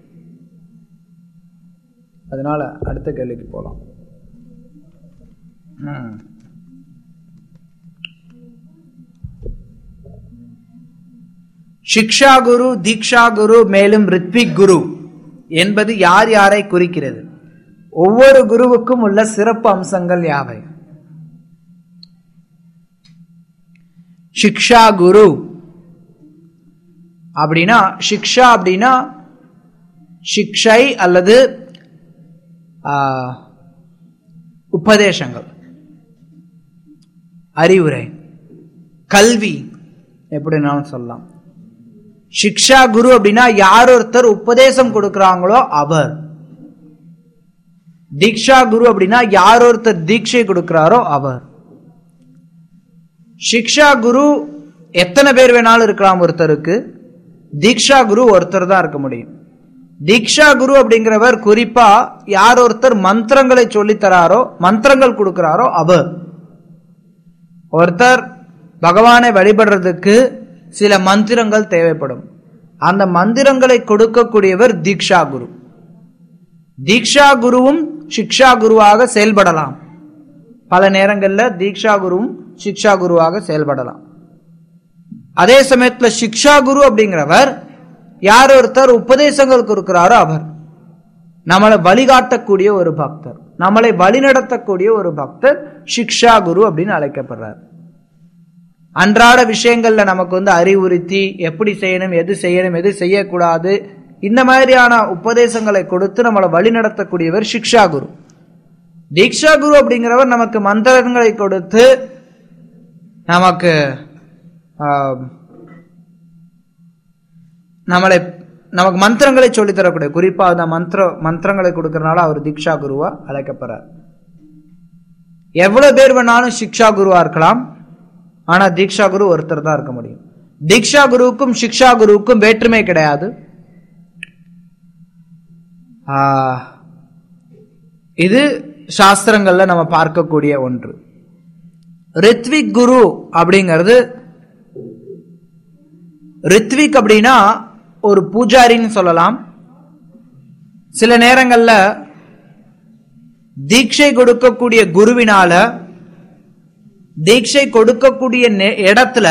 அதனால அடுத்த கேள்விக்கு போலாம் ம். சிக்ஷா குரு தீக்ஷா குரு மேலும் ரித்விக் குரு என்பது யார் யாரை குறிக்கிறது ஒவ்வொரு குருவுக்கும் உள்ள சிறப்பு அம்சங்கள் யாவை சிக்ஷா குரு அப்படின்னா சிக்ஷா அப்படின்னா சிக்ஷை அல்லது ஆ, உபதேசங்கள் அறிவுரை கல்வி எப்படினாலும் சொல்லலாம் சிக்ஷா குரு அப்படின்னா யார் ஒருத்தர் உபதேசம் கொடுக்கறாங்களோ அவர் தீக்ஷா குரு அப்படின்னா யார் ஒருத்தர் தீட்சை கொடுக்கிறாரோ அவர் சிக்ஷா குரு எத்தனை பேர் வேணாலும் இருக்கலாம் ஒருத்தருக்கு தீக்ஷா குரு ஒருத்தர் தான் இருக்க முடியும் தீக்ஷா குரு அப்படிங்கிறவர் குறிப்பா யார் ஒருத்தர் மந்திரங்களை சொல்லித் தராரோ மந்திரங்கள் கொடுக்கிறாரோ அவர் ஒருத்தர் பகவானை வழிபடுறதுக்கு சில மந்திரங்கள் தேவைப்படும் அந்த மந்திரங்களை கொடுக்கக்கூடியவர் தீக்ஷா குரு தீக்ஷா குருவும் சிக்ஷா குருவாக செயல்படலாம் பல நேரங்களில் தீக்ஷா குருவும் சிக்ஷா குருவாக செயல்படலாம் அதே சமயத்துல சிக்ஷா குரு அப்படிங்கிறவர் யார் ஒருத்தர் உபதேசங்கள் கொடுக்கிறாரோ அவர் நம்மளை வழிகாட்டக்கூடிய ஒரு பக்தர் நம்மளை வழிநடத்தக்கூடிய ஒரு பக்தர் சிக்ஷா குரு அப்படின்னு அழைக்கப்படுறார் அன்றாட விஷயங்கள்ல நமக்கு வந்து அறிவுறுத்தி எப்படி செய்யணும் எது செய்யணும் எது செய்யக்கூடாது இந்த மாதிரியான உபதேசங்களை கொடுத்து நம்மளை வழிநடத்தக்கூடியவர் சிக்ஷா குரு தீக்ஷா குரு அப்படிங்கிறவர் நமக்கு மந்திரங்களை கொடுத்து நமக்கு ஆஹ், நம்மளை நமக்கு மந்திரங்களை சொல்லித் தரக்கூடிய குறிப்பா அந்த மந்திர மந்திரங்களை கொடுக்கறனால அவர் தீக்ஷா குருவா அழைக்கப்படுறார் எவ்வளவு பேர் வேணாலும் சிக்ஷா குருவா இருக்கலாம் ஆனா தீக்ஷா குரு ஒருத்தர் தான் இருக்க முடியும் தீக்ஷா குருவுக்கும் சிக்ஷா குருவுக்கும் வேற்றுமை கிடையாது ஆஹ், இது சாஸ்திரங்கள்ல நம்ம பார்க்கக்கூடிய ஒன்று ரித்விக் குரு அப்படிங்கிறது ரித்விக் அப்படின்னா ஒரு பூஜாரின்னு சொல்லலாம் சில நேரங்கள்ல தீட்சை கொடுக்கக்கூடிய குருவினால தீட்சை கொடுக்கக்கூடிய நே- இடத்துல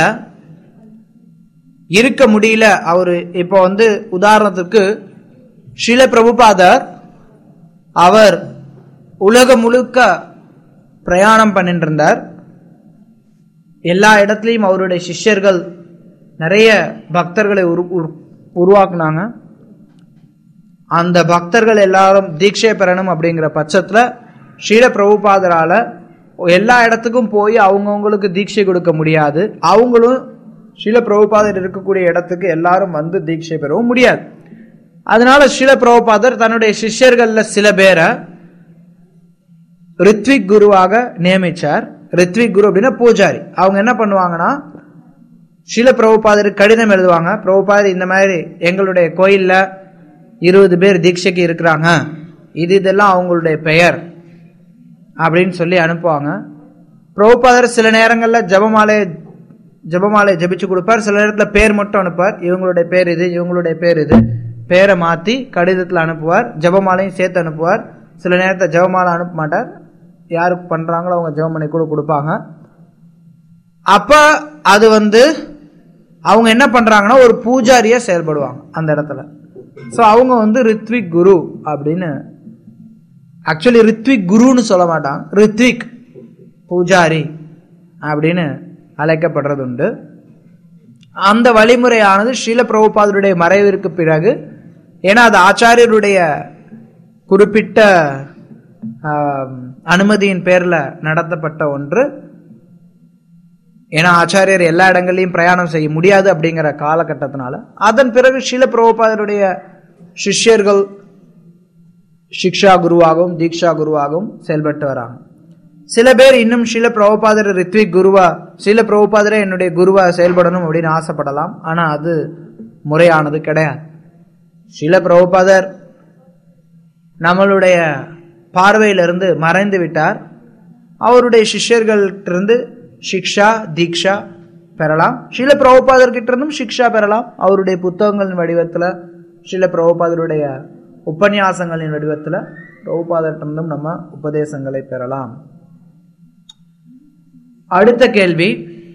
இருக்க முடியல அவரு இப்போ வந்து உதாரணத்துக்கு ஸ்ரீல பிரபுபாதர் அவர் உலகம் முழுக்க பிரயாணம் பண்ணிட்டு இருந்தார் எல்லா இடத்துலையும் அவருடைய சிஷ்யர்கள் நிறைய பக்தர்களை உரு உரு- உருவாக்குனாங்க அந்த பக்தர்கள் எல்லாரும் தீட்சை பெறணும் அப்படிங்கிற பட்சத்துல ஸ்ரீல பிரபுபாதரால எல்லா இடத்துக்கும் போய் அவங்கவுங்களுக்கு தீட்சை கொடுக்க முடியாது அவங்களும் ஸ்ரீல பிரபுபாதர் இருக்கக்கூடிய இடத்துக்கு எல்லாரும் வந்து தீட்சை பெறவும் முடியாது அதனால ஸ்ரீல பிரபுபாதர் தன்னுடைய சிஷ்யர்கள்ல சில பேரை ரித்விக் குருவாக நியமிச்சார் ரித்விக் குரு அப்படின்னா பூஜாரி அவங்க என்ன பண்ணுவாங்கன்னா ஸ்ரீல பிரபுபாதருக்கு கடிதம் எழுதுவாங்க பிரபுபாதர் இந்த மாதிரி எங்களுடைய கோயில்ல இருபது பேர் தீட்சைக்கு இருக்கிறாங்க இது இதெல்லாம் அவங்களுடைய பெயர் அப்படின்னு சொல்லி அனுப்புவாங்க பிரபுபாதர் சில நேரங்கள்ல ஜபமாலை ஜபமாலை ஜபிச்சு கொடுப்பார் சில நேரத்துல பேர் மட்டும் அனுப்புவார் இவங்களுடைய பேர் இது இவங்களுடைய பேர் இது பேரை மாத்தி கடிதத்துல அனுப்புவார் ஜபமாலையும் சேர்த்து அனுப்புவார் சில நேரத்துல ஜபமாலை அனுப்ப மாட்டார் யாருக்கு பண்றாங்களோ அவங்க ஜெபம் பண்ணி கூட கொடுப்பாங்க அப்ப அது வந்து அவங்க என்ன பண்றாங்கன்னா ஒரு பூஜாரியா செயல்படுவாங்க அந்த இடத்துல சோ அவங்க வந்து ரித்விக் குரு அப்படின்னு ஆக்சுவலி ரித்விக் குருன்னு சொல்ல மாட்டாங்க ரித்விக் பூஜாரி அப்படின்னு அழைக்கப்படுறது உண்டு அந்த வழிமுறையானது ஸ்ரீல பிரபுபாதருடைய மறைவிற்கு பிறகு ஏன்னா அது ஆச்சாரியருடைய குறிப்பிட்ட ஆம், அனுமதியின் பேர்ல நடத்தப்பட்ட ஒன்று ஏன்னா ஆச்சாரியர் எல்லா இடங்கள்லையும் பிரயாணம் செய்ய முடியாது அப்படிங்கிற காலகட்டத்தினால அதன் பிறகு ஸ்ரீல பிரபுபாதருடைய சிஷ்யர்கள் சிக்ஷா குருவாகவும் தீக்ஷா குருவாகவும் செயல்பட்டு வராங்க சில பேர் இன்னும் ஸ்ரீல பிரபுபாதர் ரித்விக் குருவா ஸ்ரீல பிரபுபாதரே என்னுடைய குருவா செயல்படணும் அப்படின்னு ஆசைப்படலாம் ஆனா அது முறையானது கிடையாது ஸ்ரீல பிரபுபாதர் நம்மளுடைய பார்வையிலிருந்து மறைந்து விட்டார் அவருடைய சிஷ்யர்கள்ட்டிருந்து சிக்ஷா தீக்ஷா பெறலாம் ஸ்ரீல பிரபுபாதர்கிட்ட இருந்தும் சிக்ஷா பெறலாம் அவருடைய புத்தகங்களின் வடிவத்துல ஸ்ரீல பிரபுபாதருடைய உபன்யாசங்களின் வடிவத்துல பிரபுபாதர்கிட்ட நம்ம உபதேசங்களை பெறலாம் அடுத்த கேள்வி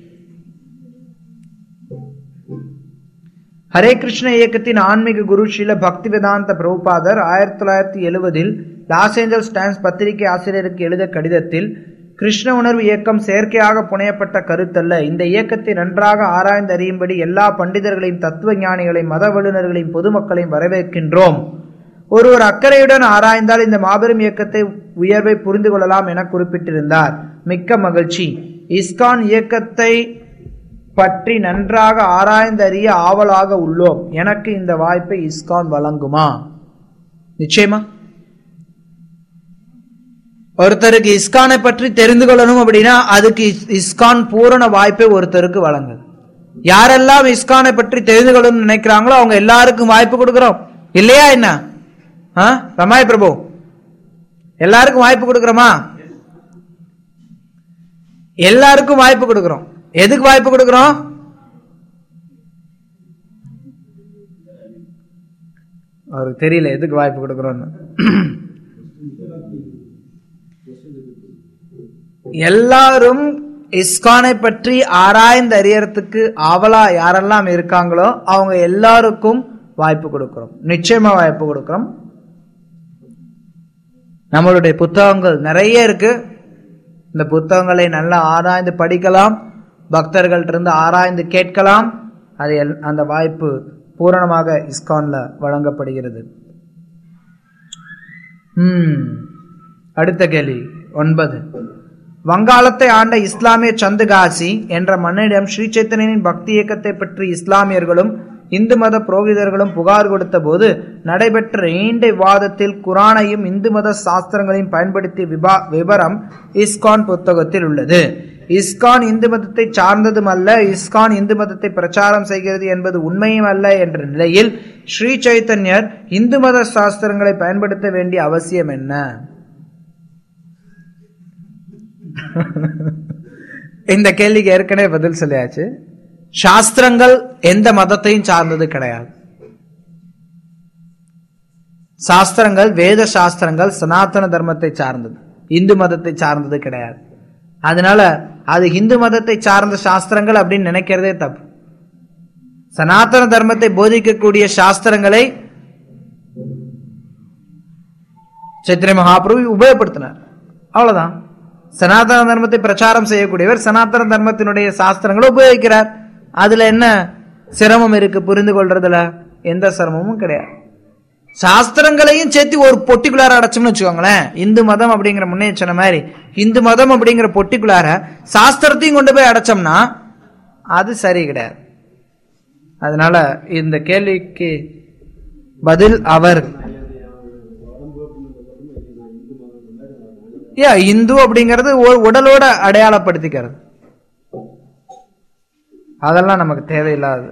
ஹரே கிருஷ்ண இயக்கத்தின் ஆன்மீக குரு ஸ்ரீல பக்தி வேதாந்த பிரபுபாதர் ஆயிரத்தி தொள்ளாயிரத்தி எழுவதில் லாஸ் ஏஞ்சல்ஸ் டைம்ஸ் பத்திரிகை ஆசிரியருக்கு எழுத கடிதத்தில் கிருஷ்ண உணர்வு இயக்கம் செயற்கையாக புனையப்பட்ட கருத்தல்ல இந்த இயக்கத்தை நன்றாக ஆராய்ந்து அறியும்படி எல்லா பண்டிதர்களையும் தத்துவ ஞானிகளையும் மத வல்லுநர்களையும் பொதுமக்களையும் வரவேற்கின்றோம் ஒருவர் அக்கறையுடன் ஆராய்ந்தால் இந்த மாபெரும் இயக்கத்தை உயர்வை புரிந்து கொள்ளலாம் என குறிப்பிட்டிருந்தார் மிக்க மகிழ்ச்சி இஸ்கான் இயக்கத்தை பற்றி நன்றாக ஆராய்ந்தறிய ஆவலாக உள்ளோம் எனக்கு இந்த வாய்ப்பை இஸ்கான் வழங்குமா நிச்சயமா ஒருத்தருக்கு இஸ்கானை பற்றி தெரிந்து கொள்ளணும் அப்படின்னா அதுக்கு இஸ்- இஸ்கான் பூரண வாய்ப்பை ஒருத்தருக்கு வழங்குது யாரெல்லாம் இஸ்கானை பற்றி தெரிந்து கொள்ளணும்னு நினைக்கிறாங்களோ அவங்க எல்லாருக்கும் வாய்ப்பு கொடுக்கிறோம் இல்லையா என்ன ஆ? ரமாய் பிரபு எல்லாருக்கும் வாய்ப்பு கொடுக்கிறோமா எல்லாருக்கும் வாய்ப்பு கொடுக்கிறோம் எதுக்கு வாய்ப்பு கொடுக்கிறோம் அவருக்கு தெரியல எதுக்கு வாய்ப்பு கொடுக்கிறோம்னு எல்லாரும் இஸ்கானை பற்றி ஆராய்ந்து அறியறதுக்கு ஆவலா யாரெல்லாம் இருக்காங்களோ அவங்க எல்லாருக்கும் வாய்ப்பு கொடுக்கிறோம் நிச்சயமா வாய்ப்பு கொடுக்கிறோம் நம்மளுடைய புத்தகங்கள் நிறைய இருக்கு இந்த புத்தகங்களை நல்லா ஆராய்ந்து படிக்கலாம் பக்தர்கள்ட்ட இருந்து ஆராய்ந்து கேட்கலாம் அது எல்- அந்த வாய்ப்பு பூரணமாக இஸ்கான்ல வழங்கப்படுகிறது ம் அடுத்த கேள்வி ஒன்பது வங்காளத்தை ஆண்ட இஸ்லாமிய சந்துகாசி என்ற மன்னனிடம் ஸ்ரீ சைத்தன்யனின் பக்தி இயக்கத்தை பற்றி இஸ்லாமியர்களும் இந்து மத புரோகிதர்களும் புகார் கொடுத்த போது நடைபெற்ற நீண்ட விவாதத்தில் குரானையும் இந்து மத சாஸ்திரங்களையும் பயன்படுத்திய விபா விவரம் இஸ்கான் புத்தகத்தில் உள்ளது இஸ்கான் இந்து மதத்தை சார்ந்ததும் அல்ல இஸ்கான் இந்து மதத்தை பிரச்சாரம் செய்கிறது என்பது உண்மையும் அல்ல என்ற நிலையில் ஸ்ரீ சைத்தன்யர் இந்து மத சாஸ்திரங்களை பயன்படுத்த வேண்டிய அவசியம் என்ன இந்த கேள்விக்கு ஏற்கனவே பதில் சொல்லியாச்சு சாஸ்திரங்கள் எந்த மதத்தையும் சார்ந்தது கிடையாது சாஸ்திரங்கள் வேத சாஸ்திரங்கள் சனாதன தர்மத்தை சார்ந்தது இந்து மதத்தை சார்ந்தது கிடையாது அதனால அது இந்து மதத்தை சார்ந்த சாஸ்திரங்கள் அப்படின்னு நினைக்கிறதே தப்பு சனாதன தர்மத்தை போதிக்கக்கூடிய சாஸ்திரங்களை சைத்திரிய மகாபிரபு உபயோகப்படுத்தினார் அவ்வளவுதான் சனாதன தர்மத்தை பிரச்சாரம் செய்யக்கூடியவர் சனாதன தர்மத்தினுடைய சாஸ்திரங்களை உபயோகிக்கிறார் அதுல என்ன சிரமம் இருக்கு புரிந்து கொள்றதுல எந்த சிரமமும் கிடையாது சாஸ்திரங்களையும் சேர்த்து ஒரு பொட்டிக்குள்ளார அடைச்சோம்னு வச்சுக்கோங்களேன் இந்து மதம் அப்படிங்கிற முன்னே சொன்ன மாதிரி இந்து மதம் அப்படிங்கிற பொட்டிக்குள்ளார சாஸ்திரத்தையும் கொண்டு போய் அடைச்சோம்னா அது சரி கிடையாது அதனால இந்த கேள்விக்கு பதில் அவர் யா இந்து அப்படிங்கிறது ஒ- உடலோட அடையாளப்படுத்திக்கிறது அதெல்லாம் நமக்கு தேவையில்லாது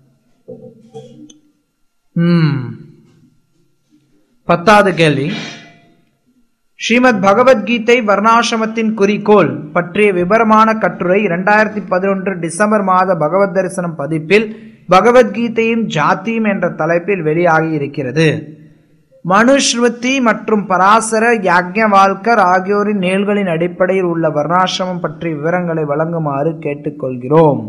ம் பத்தாவது கேள்வி ஸ்ரீமத் பகவத்கீதை வர்ணாசிரமத்தின் குறிக்கோள் பற்றிய விவரமான கட்டுரை இரண்டாயிரத்தி பதினொன்று டிசம்பர் மாத பகவத் தரிசனம் பதிப்பில் பகவத்கீதையும் ஜாத்தியும் என்ற தலைப்பில் வெளியாகி இருக்கிறது மனுஸ்ருதி மற்றும் பராசர யாக்ஞவால்கர் ஆகியோரின் நேல்களின் அடிப்படையில் உள்ள வர்ணாசிரமம் பற்றிய விவரங்களை வழங்குமாறு கேட்டுக்கொள்கிறோம்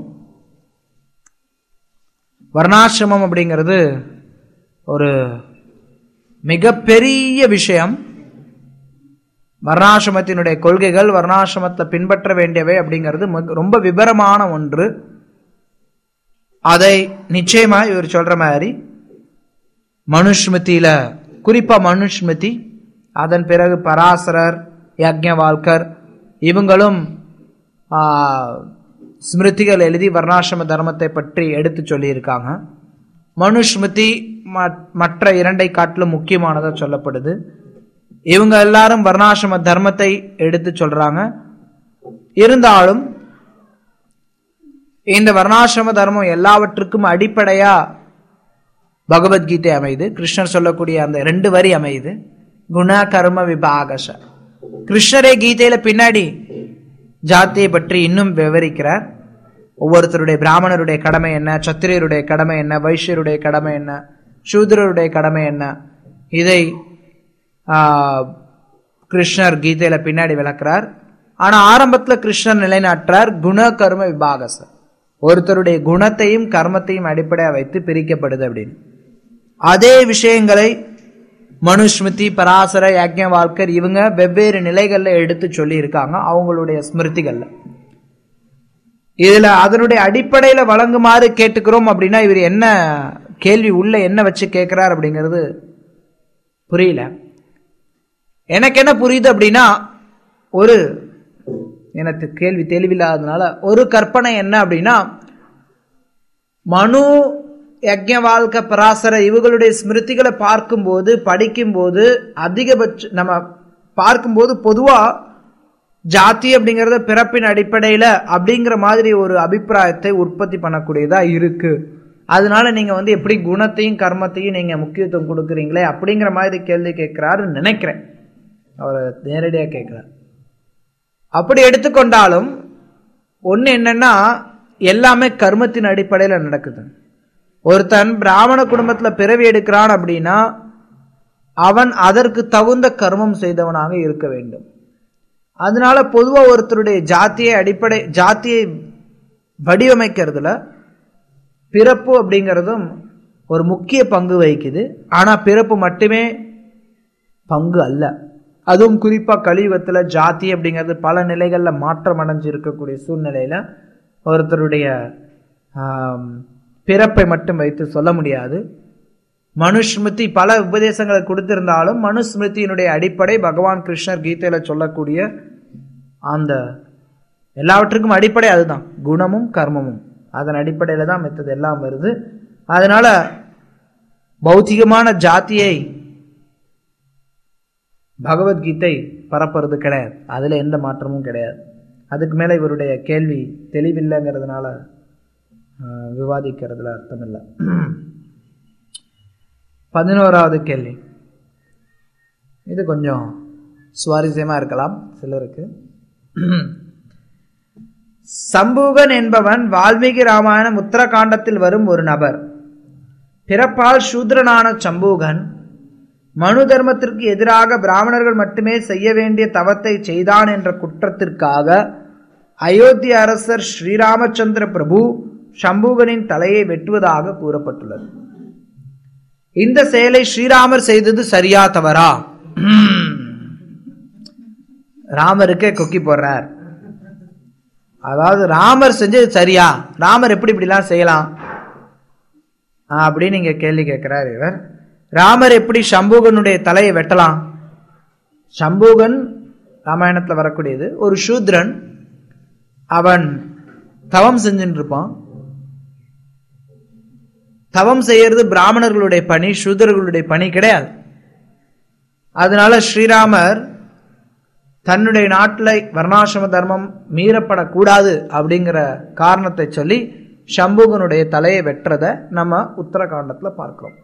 வர்ணாசிரமம் அப்படிங்கிறது ஒரு மிகப்பெரிய விஷயம் வர்ணாசிரமத்தினுடைய கொள்கைகள் வர்ணாசிரமத்தை பின்பற்ற வேண்டியவை அப்படிங்கிறது மிக- ரொம்ப விபரமான ஒன்று அதை நிச்சயமா இவர் சொல்ற மாதிரி மனுஸ்மிருதியில குறிப்பா மனுஸ்மிருதி அதன் பிறகு பராசரர் யக்ஞவால்கர் இவங்களும் ஆ, ஸ்மிருதிகள் எழுதி வர்ணாசிரம தர்மத்தை பற்றி எடுத்து சொல்லியிருக்காங்க மனுஸ்மிருதி ம- மற்ற இரண்டை காட்டிலும் முக்கியமானதா சொல்லப்படுது இவங்க எல்லாரும் வர்ணாசிரம தர்மத்தை எடுத்து சொல்றாங்க இருந்தாலும் இந்த வர்ணாசிரம தர்மம் எல்லாவற்றுக்கும் அடிப்படையா பகவத்கீதை அமையுது கிருஷ்ணர் சொல்லக்கூடிய அந்த ரெண்டு வரி அமையுது குண கர்ம விபாகச கிருஷ்ணரே கீதையில பின்னாடி ஜாத்தியை பற்றி இன்னும் விவரிக்கிறார் ஒவ்வொருத்தருடைய பிராமணருடைய கடமை என்ன சத்திரியருடைய கடமை என்ன வைஷ்யருடைய கடமை என்ன சூத்ரருடைய கடமை என்ன இதை ஆ, கிருஷ்ணர் கீதையில பின்னாடி விளக்குறார் ஆனா ஆரம்பத்துல கிருஷ்ணர் நிலைநாட்டுறார் குண கர்ம விபாகச ஒருத்தருடைய குணத்தையும் கர்மத்தையும் அடிப்படையா வைத்து பிரிக்கப்படுது அப்படின்னு அதே விஷயங்களை மனுஸ்மிருதி பராசர யாக்ஞவால்கர் இவங்க வெவ்வேறு நிலைகள்ல எடுத்து சொல்லி இருக்காங்க அவங்களுடைய ஸ்மிருதிகள்ல இதுல அதனுடைய அடிப்படையில வழங்குமாறு கேட்டுக்கிறோம் அப்படின்னா இவர் என்ன கேள்வி உள்ள என்ன வச்சு கேட்கிறார் அப்படிங்கிறது புரியல எனக்கு என்ன புரியுது அப்படின்னா ஒரு எனக்கு கேள்வி தெளிவில்லாததுனால ஒரு கற்பனை என்ன அப்படின்னா மனு யக்ஞவால்க பராசர இவங்களுடைய ஸ்மிருதிகளை பார்க்கும்போது படிக்கும்போது அதிகபட்ச நம்ம பார்க்கும்போது பொதுவா ஜாதி அப்படிங்கறத பிறப்பின் அடிப்படையில அப்படிங்கிற மாதிரி ஒரு அபிப்பிராயத்தை உற்பத்தி பண்ணக்கூடியதா இருக்கு அதனால நீங்க வந்து எப்படி குணத்தையும் கர்மத்தையும் நீங்க முக்கியத்துவம் கொடுக்குறீங்களே அப்படிங்கிற மாதிரி கேள்வி கேட்கிறாருன்னு நினைக்கிறேன் அவர் நேரடியா கேட்கிறார் அப்படி எடுத்துக்கொண்டாலும் ஒன்று என்னன்னா எல்லாமே கர்மத்தின் அடிப்படையில் நடக்குது ஒருத்தன் பிராமண குடும்பத்தில் பிறவி எடுக்கிறான் அப்படின்னா அவன் அதற்கு தகுந்த கர்மம் செய்தவனாக இருக்க வேண்டும் அதனால பொதுவாக ஒருத்தருடைய ஜாத்தியை அடிப்படை ஜாத்தியை வடிவமைக்கிறதுல பிறப்பு அப்படிங்கிறதும் ஒரு முக்கிய பங்கு வகிக்குது ஆனால் பிறப்பு மட்டுமே பங்கு அல்ல அதுவும் குறிப்பாக கலியுகத்தில் ஜாதி அப்படிங்கிறது பல நிலைகளில் மாற்றம் அடைஞ்சு இருக்கக்கூடிய சூழ்நிலையில் ஒருத்தருடைய ஆம், பிறப்பை மட்டும் வைத்து சொல்ல முடியாது மனுஸ்மிருதி பல உபதேசங்களை கொடுத்திருந்தாலும் மனுஸ்மிருதியினுடைய அடிப்படை பகவான் கிருஷ்ணர் கீதையில சொல்லக்கூடிய அந்த எல்லாவற்றுக்கும் அடிப்படை அதுதான் குணமும் கர்மமும் அதன் அடிப்படையில தான் மித்தது எல்லாம் வருது அதனால பௌத்திகமான ஜாத்தியை பகவத்கீதை பரப்புறது கிடையாது அதுல எந்த மாற்றமும் கிடையாது அதுக்கு மேல இவருடைய கேள்வி தெளிவில்லைங்கிறதுனால ஆஹ், விவாதிக்கிறதுல அர்த்தம் இல்லை பதினோராவது கேள்வி இது கொஞ்சம் சுவாரஸ்யமா இருக்கலாம் சிலருக்கு சம்பூகன் என்பவன் வால்மீகி ராமாயணம் உத்தரகாண்டத்தில் வரும் ஒரு நபர் பிறப்பால் சூத்ரனான சம்பூகன் மனு தர்மத்திற்கு எதிராக பிராமணர்கள் மட்டுமே செய்ய வேண்டிய தவத்தை செய்தான் என்ற குற்றத்திற்காக அயோத்தி அரசர் ஸ்ரீராமச்சந்திர பிரபு சம்பூகனின் தலையை வெட்டுவதாக கூறப்பட்டுள்ளது இந்த செயலை ஸ்ரீராமர் செய்தது சரியா தவறா ராமருக்கே கொக்கி போடுறார் அதாவது ராமர் செஞ்சது சரியா ராமர் எப்படி இப்படிலாம் செய்யலாம் ஆ, அப்படின்னு நீங்க கேள்வி கேட்கிறார் இவர் ராமர் எப்படி சம்பூகனுடைய தலையை வெட்டலாம் சம்பூகன் ராமாயணத்துல வரக்கூடியது ஒரு சூத்ரன் அவன் தவம் செஞ்சுட்டு இருப்பான் தவம் செய்யறது பிராமணர்களுடைய பணி சூதர்களுடைய பணி கிடையாது அதனால ஸ்ரீராமர் தன்னுடைய நாட்டில் வர்ணாசிரம தர்மம் மீறப்படக்கூடாது அப்படிங்கிற காரணத்தை சொல்லி சம்புகனுடைய தலையை வெட்டுறத நம்ம உத்தரகாண்டத்துல பார்க்கிறோம்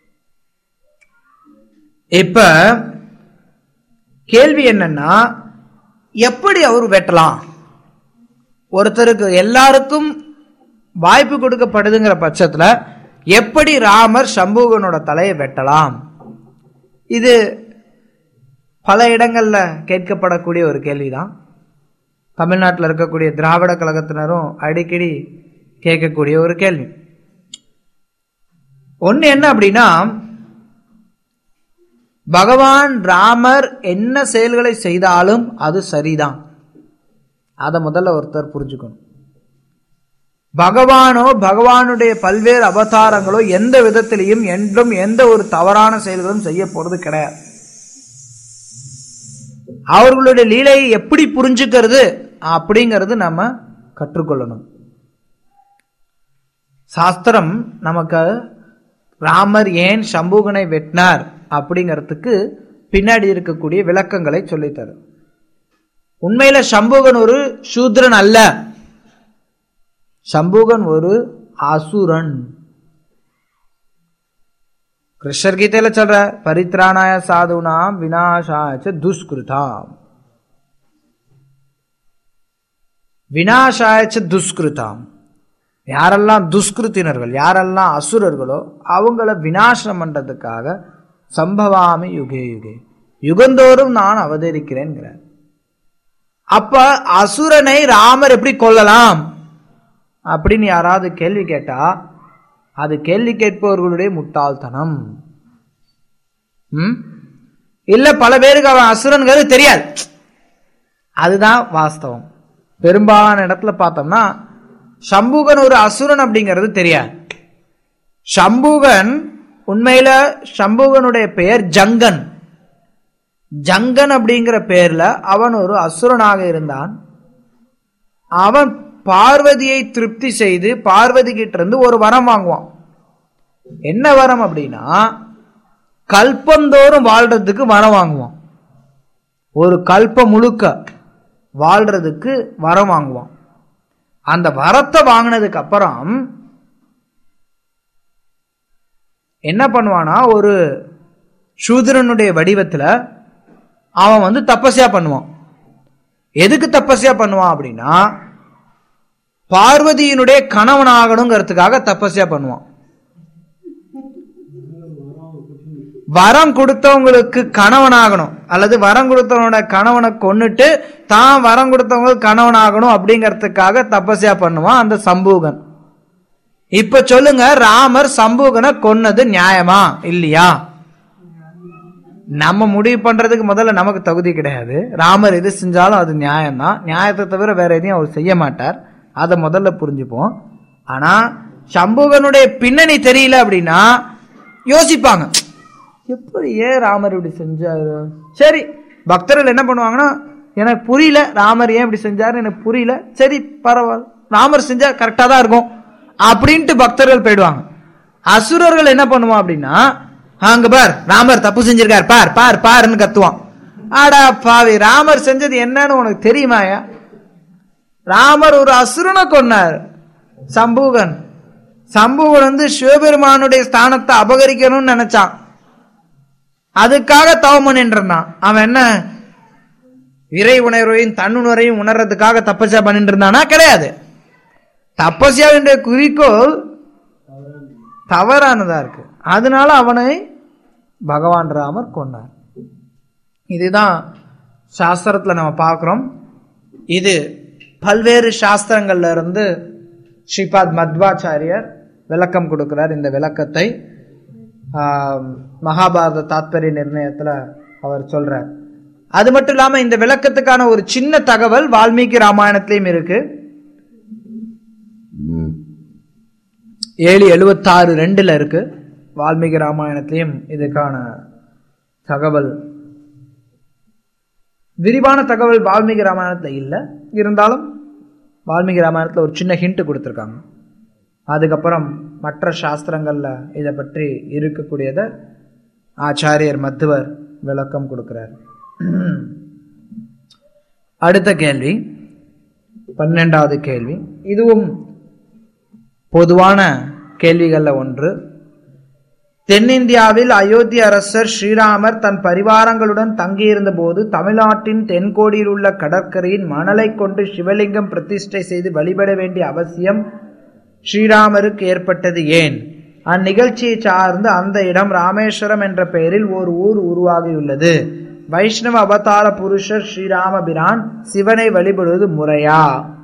இப்ப கேள்வி என்னன்னா எப்படி அவர் வெட்டலாம் ஒருத்தருக்கு எல்லாருக்கும் வாய்ப்பு கொடுக்கப்படுதுங்கிற பட்சத்துல எப்படி ராமர் சம்பூகனோட தலையை வெட்டலாம் இது பல இடங்கள்ல கேட்கப்படக்கூடிய ஒரு கேள்விதான் தமிழ்நாட்டில் இருக்கக்கூடிய திராவிட கழகத்தினரும் அடிக்கடி கேட்கக்கூடிய ஒரு கேள்வி ஒன்று என்ன அப்படின்னா பகவான் ராமர் என்ன செயல்களை செய்தாலும் அது சரிதான் அதை முதல்ல ஒருத்தர் புரிஞ்சுக்கணும் பகவானோ பகவானுடைய பல்வேறு அவதாரங்களோ எந்த விதத்திலையும் என்றும் எந்த ஒரு தவறான செயல்களும் செய்ய போறது கிடையாது அவர்களுடைய லீலையை எப்படி புரிஞ்சுக்கிறது அப்படிங்கிறது நம்ம கற்றுக்கொள்ளணும் சாஸ்திரம் நமக்கு ராமர் ஏன் சம்பூகனை வெட்டினார் அப்படிங்கிறதுக்கு பின்னாடி இருக்கக்கூடிய விளக்கங்களை சொல்லித்தரும் உண்மையில சம்பூகன் ஒரு சூத்ரன் அல்ல சம்பூகன் ஒரு அசுரன் கிருஷ்ணர் கீதையில சொல்ற பரித்ராணாய சாதுனாம் விநாசாய துஷ்கிருதாம் விநாசாய துஷ்கிருதாம் யாரெல்லாம் துஷ்கிருத்தினர்கள் யாரெல்லாம் அசுரர்களோ அவங்கள விநாசம் பண்றதுக்காக சம்பவாமி யுகே யுகே யுகந்தோறும் நான் அவதரிக்கிறேன்கிறார் அப்ப அசுரனை ராமர் எப்படி கொல்லலாம் அப்படின்னு யாராவது கேள்வி கேட்டா அது கேள்வி கேட்பவர்களுடைய முட்டாள்தனம் ம்? இல்ல பல பேருக்கு அவன் அசுரன்கிறது தெரியாது அதுதான் வாஸ்தவம் பெரும்பாலான இடத்துல பார்த்தோம்னா சம்பூகன் ஒரு அசுரன் அப்படிங்கிறது தெரியாது சம்பூகன் உண்மையில சம்பூகனுடைய பெயர் ஜங்கன் ஜங்கன் அப்படிங்கிற பெயர்ல அவன் ஒரு அசுரனாக இருந்தான் அவன் பார்வதியை திருப்தி செய்து பார்வதி கிட்ட இருந்து ஒரு வரம் வாங்குவான் என்ன வரம் அப்படின்னா கல்பந்தோறும் வாழ்றதுக்கு வரம் வாங்குவான் ஒரு கல்பம் முழுக்க வாழ்றதுக்கு வரம் வாங்குவான் அந்த வரத்தை வாங்கினதுக்கு அப்புறம் என்ன பண்ணுவானா ஒரு சூத்திரனுடைய வடிவத்துல அவன் வந்து தப்பஸ்யா பண்ணுவான் எதுக்கு தப்பஸ்யா பண்ணுவான் அப்படின்னா பார்வதியினுடைய கணவன் ஆகணுங்கிறதுக்காக தப்பஸ்யா பண்ணுவான் வரம் கொடுத்தவங்களுக்கு கணவன் ஆகணும் அல்லது வரம் கொடுத்தவனோட கணவனை கொன்னுட்டு தான் வரம் கொடுத்தவங்களுக்கு கணவன் ஆகணும் அப்படிங்கறதுக்காக தபஸ்யா பண்ணுவான் அந்த சம்பூகன் இப்ப சொல்லுங்க ராமர் சம்பூகனை கொன்னது நியாயமா இல்லையா நம்ம முடிவு பண்றதுக்கு முதல்ல நமக்கு தகுதி கிடையாது ராமர் எது செஞ்சாலும் அது நியாயம்தான் நியாயத்தை தவிர வேற எதையும் அவர் செய்ய மாட்டார் அதை முதல்ல புரிஞ்சுப்போம் ஆனா சம்பூகனுடைய பின்னணி தெரியல அப்படின்னா யோசிப்பாங்க எப்படி ஏன் ராமர் இப்படி செஞ்சாரு சரி பக்தர்கள் என்ன பண்ணுவாங்கன்னா எனக்கு புரியல ராமர் ஏன் இப்படி செஞ்சாரு எனக்கு புரியல சரி பரவாயில்ல ராமர் செஞ்சா கரெக்டா தான் இருக்கும் அப்படின்ட்டு பக்தர்கள் போயிடுவாங்க அசுரர்கள் என்ன பண்ணுவான் அப்படின்னா அங்க பார் ராமர் தப்பு செஞ்சிருக்கார் பார் பார் பாருன்னு கத்துவான் ஆடா பாவி ராமர் செஞ்சது என்னன்னு உனக்கு தெரியுமாயா ராமர் ஒரு அசுரனை கொன்னார் சம்பூகன் சம்பூகன் வந்து சிவபெருமானுடைய ஸ்தானத்தை அபகரிக்கணும்னு நினைச்சான் அதுக்காக தவம் பண்ணிட்டு இருந்தான் அவன் என்ன இறை உணர்வையும் தன்னுணரையும் உணர்றதுக்காக தப்பசா பண்ணிட்டு இருந்தானா கிடையாது தப்பசியாவினுடைய குறிக்கோள் தவறானதா இருக்கு அதனால அவனை பகவான் ராமர் கொண்டார் இதுதான் சாஸ்திரத்துல நம்ம பார்க்கிறோம் இது பல்வேறு சாஸ்திரங்கள்ல இருந்து ஸ்ரீபாத் மத்வாச்சாரியர் விளக்கம் கொடுக்கிறார் இந்த விளக்கத்தை ஆம், மகாபாரத தாத்பரிய நிர்ணயத்துல அவர் சொல்றார் அது மட்டும் இல்லாம இந்த விளக்கத்துக்கான ஒரு சின்ன தகவல் வால்மீகி ராமாயணத்திலையும் இருக்கு ஏழு எழுபத்தாறு ரெண்டுல இருக்கு வால்மீகி ராமாயணத்திலையும் இதுக்கான தகவல் விரிவான தகவல் வால்மீகி ராமாயணத்துல இல்லை இருந்தாலும் வால்மீகி ராமாயணத்துல ஒரு சின்ன ஹிண்ட் கொடுத்துருக்காங்க அதுக்கப்புறம் மற்ற சாஸ்திரங்கள்ல இதை பற்றி இருக்கக்கூடியதை ஆச்சாரியர் மத்துவர் விளக்கம் கொடுக்கிறார் அடுத்த கேள்வி பன்னெண்டாவது கேள்வி இதுவும் பொதுவான கேள்விகள்ல ஒன்று தென்னிந்தியாவில் அயோத்தி அரசர் ஸ்ரீராமர் தன் பரிவாரங்களுடன் தங்கியிருந்த போது தமிழ்நாட்டின் தென்கோடியில் உள்ள கடற்கரையின் மணலை கொண்டு சிவலிங்கம் பிரதிஷ்டை செய்து வழிபட வேண்டிய அவசியம் ஸ்ரீராமருக்கு ஏற்பட்டது ஏன் அந்நிகழ்ச்சியை சார்ந்து அந்த இடம் ராமேஸ்வரம் என்ற பெயரில் ஒரு ஊர் உருவாகியுள்ளது வைஷ்ணவ அவதார புருஷர் ஸ்ரீராமபிரான் சிவனை வழிபடுவது முறையா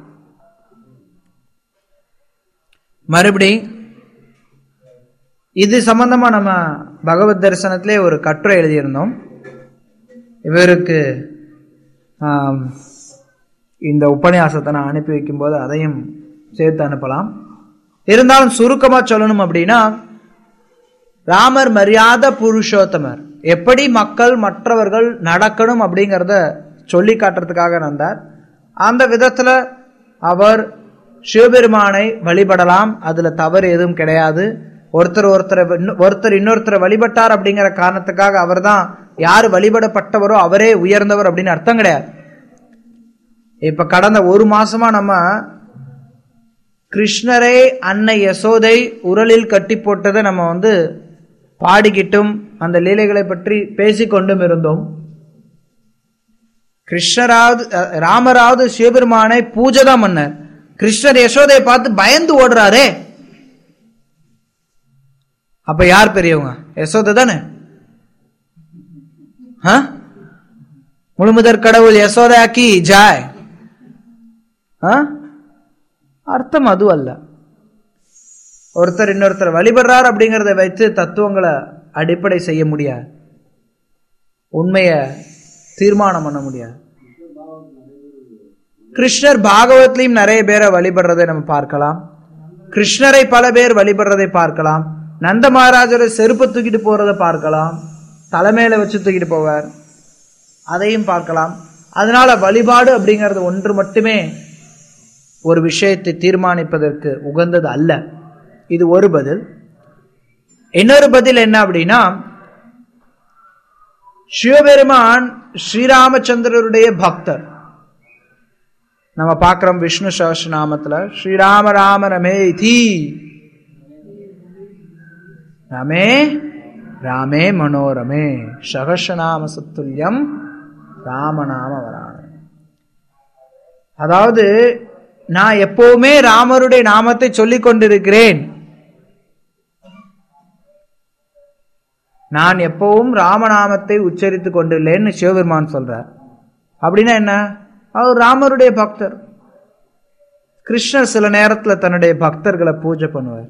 மறுபடி இது சம்பந்தமா நம்ம பகவத் தரிசனத்திலே ஒரு கட்டுரை எழுதியிருந்தோம் இவருக்கு ஆம், இந்த உபன்யாசத்தை நான் அனுப்பி வைக்கும்போது அதையும் சேர்த்து அனுப்பலாம் இருந்தாலும் சுருக்கமா சொல்லணும் அப்படின்னா ராமர் மரியாத புருஷோத்தமர் எப்படி மக்கள் மற்றவர்கள் நடக்கணும் அப்படிங்கிறத சொல்லி காட்டுறதுக்காக வந்தார் அந்த விதத்துல அவர் சிவபெருமானை வழிபடலாம் அதுல தவறு எதுவும் கிடையாது ஒருத்தர் ஒருத்தரை இன்னொ- ஒருத்தர் இன்னொருத்தரை வழிபட்டார் அப்படிங்கிற காரணத்துக்காக அவர்தான் யார் வழிபடப்பட்டவரோ அவரே உயர்ந்தவர் அப்படின்னு அர்த்தம் கிடையாது இப்ப கடந்த ஒரு மாசமா நம்ம கிருஷ்ணரை அன்னை யசோதை உரலில் கட்டி போட்டதை நம்ம வந்து பாடிக்கிட்டும் அந்த லீலைகளை பற்றி பேசிக்கொண்டும் இருந்தோம் கிருஷ்ணராவது அஹ், ராமராவது சிவபெருமானை பூஜை தான் பண்ணார் கிருஷ்ணர் யசோதையை பார்த்து பயந்து ஓடுறாரே அப்ப யார் பெரியவங்க யசோதை தானே ஆ? முழுமுதற் கடவுள் யசோதாக்கி ஜாய் ஆ? அர்த்தம் அது அல்ல ஒருத்தர் இன்னொருத்தர் வழிபடுறார் அப்படிங்கறத வைத்து தத்துவங்களை அடிப்படை செய்ய முடியாது உண்மைய தீர்மானம் பண்ண முடியாது கிருஷ்ணர் பாகவத்லயும் நிறைய பேரை வழிபடுறதை நம்ம பார்க்கலாம் கிருஷ்ணரை பல பேர் வழிபடுறதை பார்க்கலாம் நந்த மகாராஜரை செருப்பு தூக்கிட்டு போறதை பார்க்கலாம் தலைமையில வச்சு தூக்கிட்டு போவார் அதையும் பார்க்கலாம் அதனால வழிபாடு அப்படிங்கிறது ஒன்று மட்டுமே ஒரு விஷயத்தை தீர்மானிப்பதற்கு உகந்தது அல்ல இது ஒரு பதில் இன்னொரு பதில் என்ன அப்படின்னா சிவபெருமான் ஸ்ரீராமச்சந்திரருடைய பக்தர் நம்ம பார்க்கிறோம் விஷ்ணு சஹஸ்ரநாமத்துல ஸ்ரீராம ராம ரமே தி ரமே ராமே மனோரமே சகசநாம சத்துல்யம் ராமநாம வராண அதாவது நான் எப்பவுமே ராமருடைய நாமத்தை சொல்லிக் கொண்டிருக்கிறேன் நான் எப்பவும் ராமநாமத்தை உச்சரித்துக் கொண்டுள்ளேன்னு சிவபெருமான் சொல்றார் அப்படின்னா என்ன அவர் ராமருடைய பக்தர் கிருஷ்ணர் சில நேரத்துல தன்னுடைய பக்தர்களை பூஜை பண்ணுவார்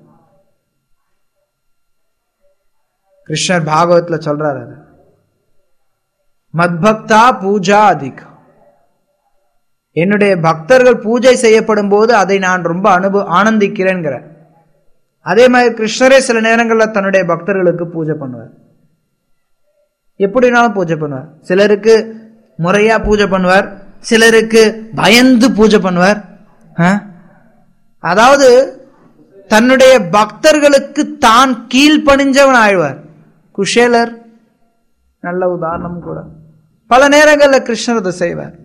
கிருஷ்ணர் பாகவத்ல சொல்றாரு அது மத்பக்தா பூஜா அதிகம் என்னுடைய பக்தர்கள் பூஜை செய்யப்படும் போது அதை நான் ரொம்ப அனுபவ ஆனந்திக்கிறேங்கிற அதே மாதிரி கிருஷ்ணரே சில நேரங்களில் தன்னுடைய பக்தர்களுக்கு பூஜை பண்ணுவார் எப்படினாலும் பூஜை பண்ணுவார் சிலருக்கு முறையா பூஜை பண்ணுவார் சிலருக்கு பயந்து பூஜை பண்ணுவார் ஆ? அதாவது தன்னுடைய பக்தர்களுக்கு தான் கீழ்ப்பணிஞ்சவன் ஆழ்வார் குஷேலர் நல்ல உதாரணம் கூட பல நேரங்களில் கிருஷ்ணர் அதை செய்வார்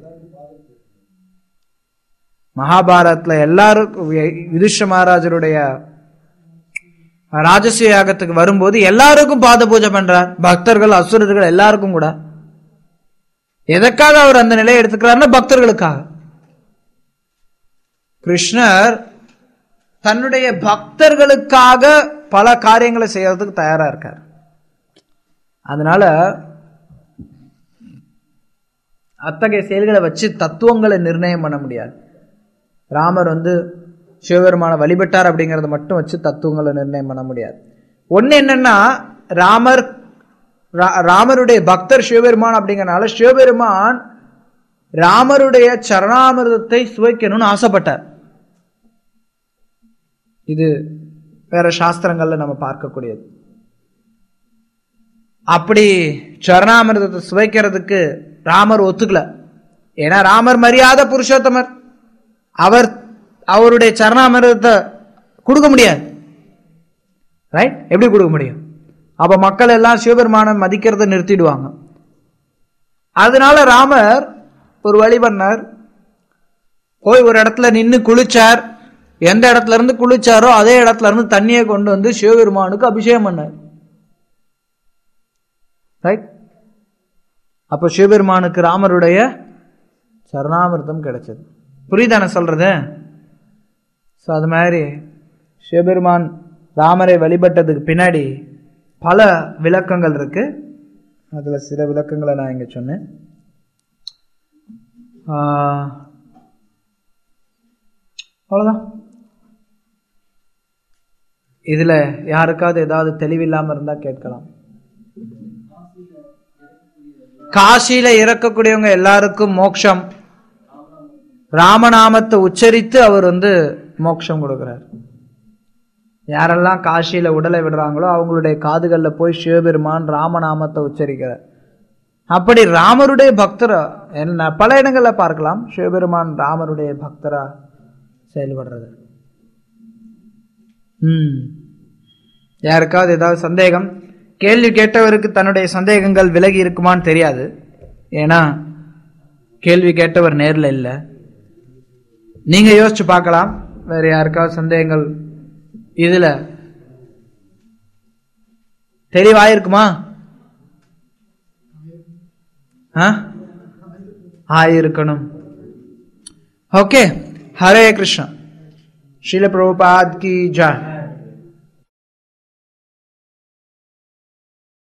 மகாபாரத்ல எல்லாருக்கும் யுதிஷ்ட மகாராஜருடைய ராஜசூய யாகத்துக்கு வரும்போது எல்லாருக்கும் பாத பூஜை பண்றார் பக்தர்கள் அசுரர்கள் எல்லாருக்கும் கூட எதற்காக அவர் அந்த நிலையை எடுத்துக்கிறாருன்னா பக்தர்களுக்காக கிருஷ்ணர் தன்னுடைய பக்தர்களுக்காக பல காரியங்களை செய்யறதுக்கு தயாரா இருக்கார் அதனால அத்தகைய செயல்களை வச்சு தத்துவங்களை நிர்ணயம் பண்ண முடியாது ராமர் வந்து சிவபெருமானை வழிபட்டார் அப்படிங்கறத மட்டும் வச்சு தத்துவங்களை நிர்ணயம் பண்ண முடியாது ஒண்ணு என்னன்னா ராமர் ரா- ராமருடைய பக்தர் சிவபெருமான் அப்படிங்கறனால சிவபெருமான் ராமருடைய சரணாமிர்தத்தை சுவைக்கணும்னு ஆசைப்பட்டார் இது வேற சாஸ்திரங்கள்ல நம்ம பார்க்கக்கூடியது அப்படி சரணாமிர்தத்தை சுவைக்கிறதுக்கு ராமர் ஒத்துக்கல ஏன்னா ராமர் மரியாதை புருஷோத்தமர் அவர் அவருடைய சரணாமிர்தத்தை கொடுக்க முடியாது ரைட் எப்படி கொடுக்க முடியும் அப்ப மக்கள் எல்லாம் சிவபெருமானை மதிக்கிறதை நிறுத்திடுவாங்க அதனால ராமர் ஒரு வழி பண்ணார் போய் ஒரு இடத்துல நின்னு குளிச்சார் எந்த இடத்துல இருந்து குளிச்சாரோ அதே இடத்துல இருந்து தண்ணியை கொண்டு வந்து சிவபெருமானுக்கு அபிஷேகம் பண்ணார் ரைட் அப்ப சிவபெருமானுக்கு ராமருடைய சரணாமிர்தம் கிடைச்சது புரியுதானே சொல்றது ஸோ அது மாதிரி சிவபெருமான் ராமரை வழிபட்டதுக்கு பின்னாடி பல விளக்கங்கள் இருக்கு அதுல சில விளக்கங்களை நான் இங்க சொன்னேன் ஆஹ், அவ்வளவுதான் இதுல யாருக்காவது ஏதாவது தெளிவில்லாம இருந்தா கேட்கலாம் காசியில இறக்கக்கூடியவங்க எல்லாருக்கும் மோட்சம் ராமநாமத்தை உச்சரித்து அவர் வந்து மோட்சம் கொடுக்கிறார் யாரெல்லாம் காசியில உடலை விடுறாங்களோ அவங்களுடைய காதுகள்ல போய் சிவபெருமான் ராமநாமத்தை உச்சரிக்கிறார் அப்படி ராமருடைய பக்தரா என்ன பல இடங்கள்ல பார்க்கலாம் சிவபெருமான் ராமருடைய பக்தரா செயல்படுறது ம் யாருக்காவது ஏதாவது சந்தேகம் கேள்வி கேட்டவருக்கு தன்னுடைய சந்தேகங்கள் விலகி இருக்குமான்னு தெரியாது ஏன்னா கேள்வி கேட்டவர் நேர்ல இல்லை நீங்க யோசிச்சு பார்க்கலாம் வேற யாருக்காவது சந்தேகங்கள் இதுல தெளிவாயிருக்குமா ஆ? ஆயிருக்கணும் ஓகே ஹரே கிருஷ்ணா ஸ்ரீல பிரபுபாத் கி ஜாய்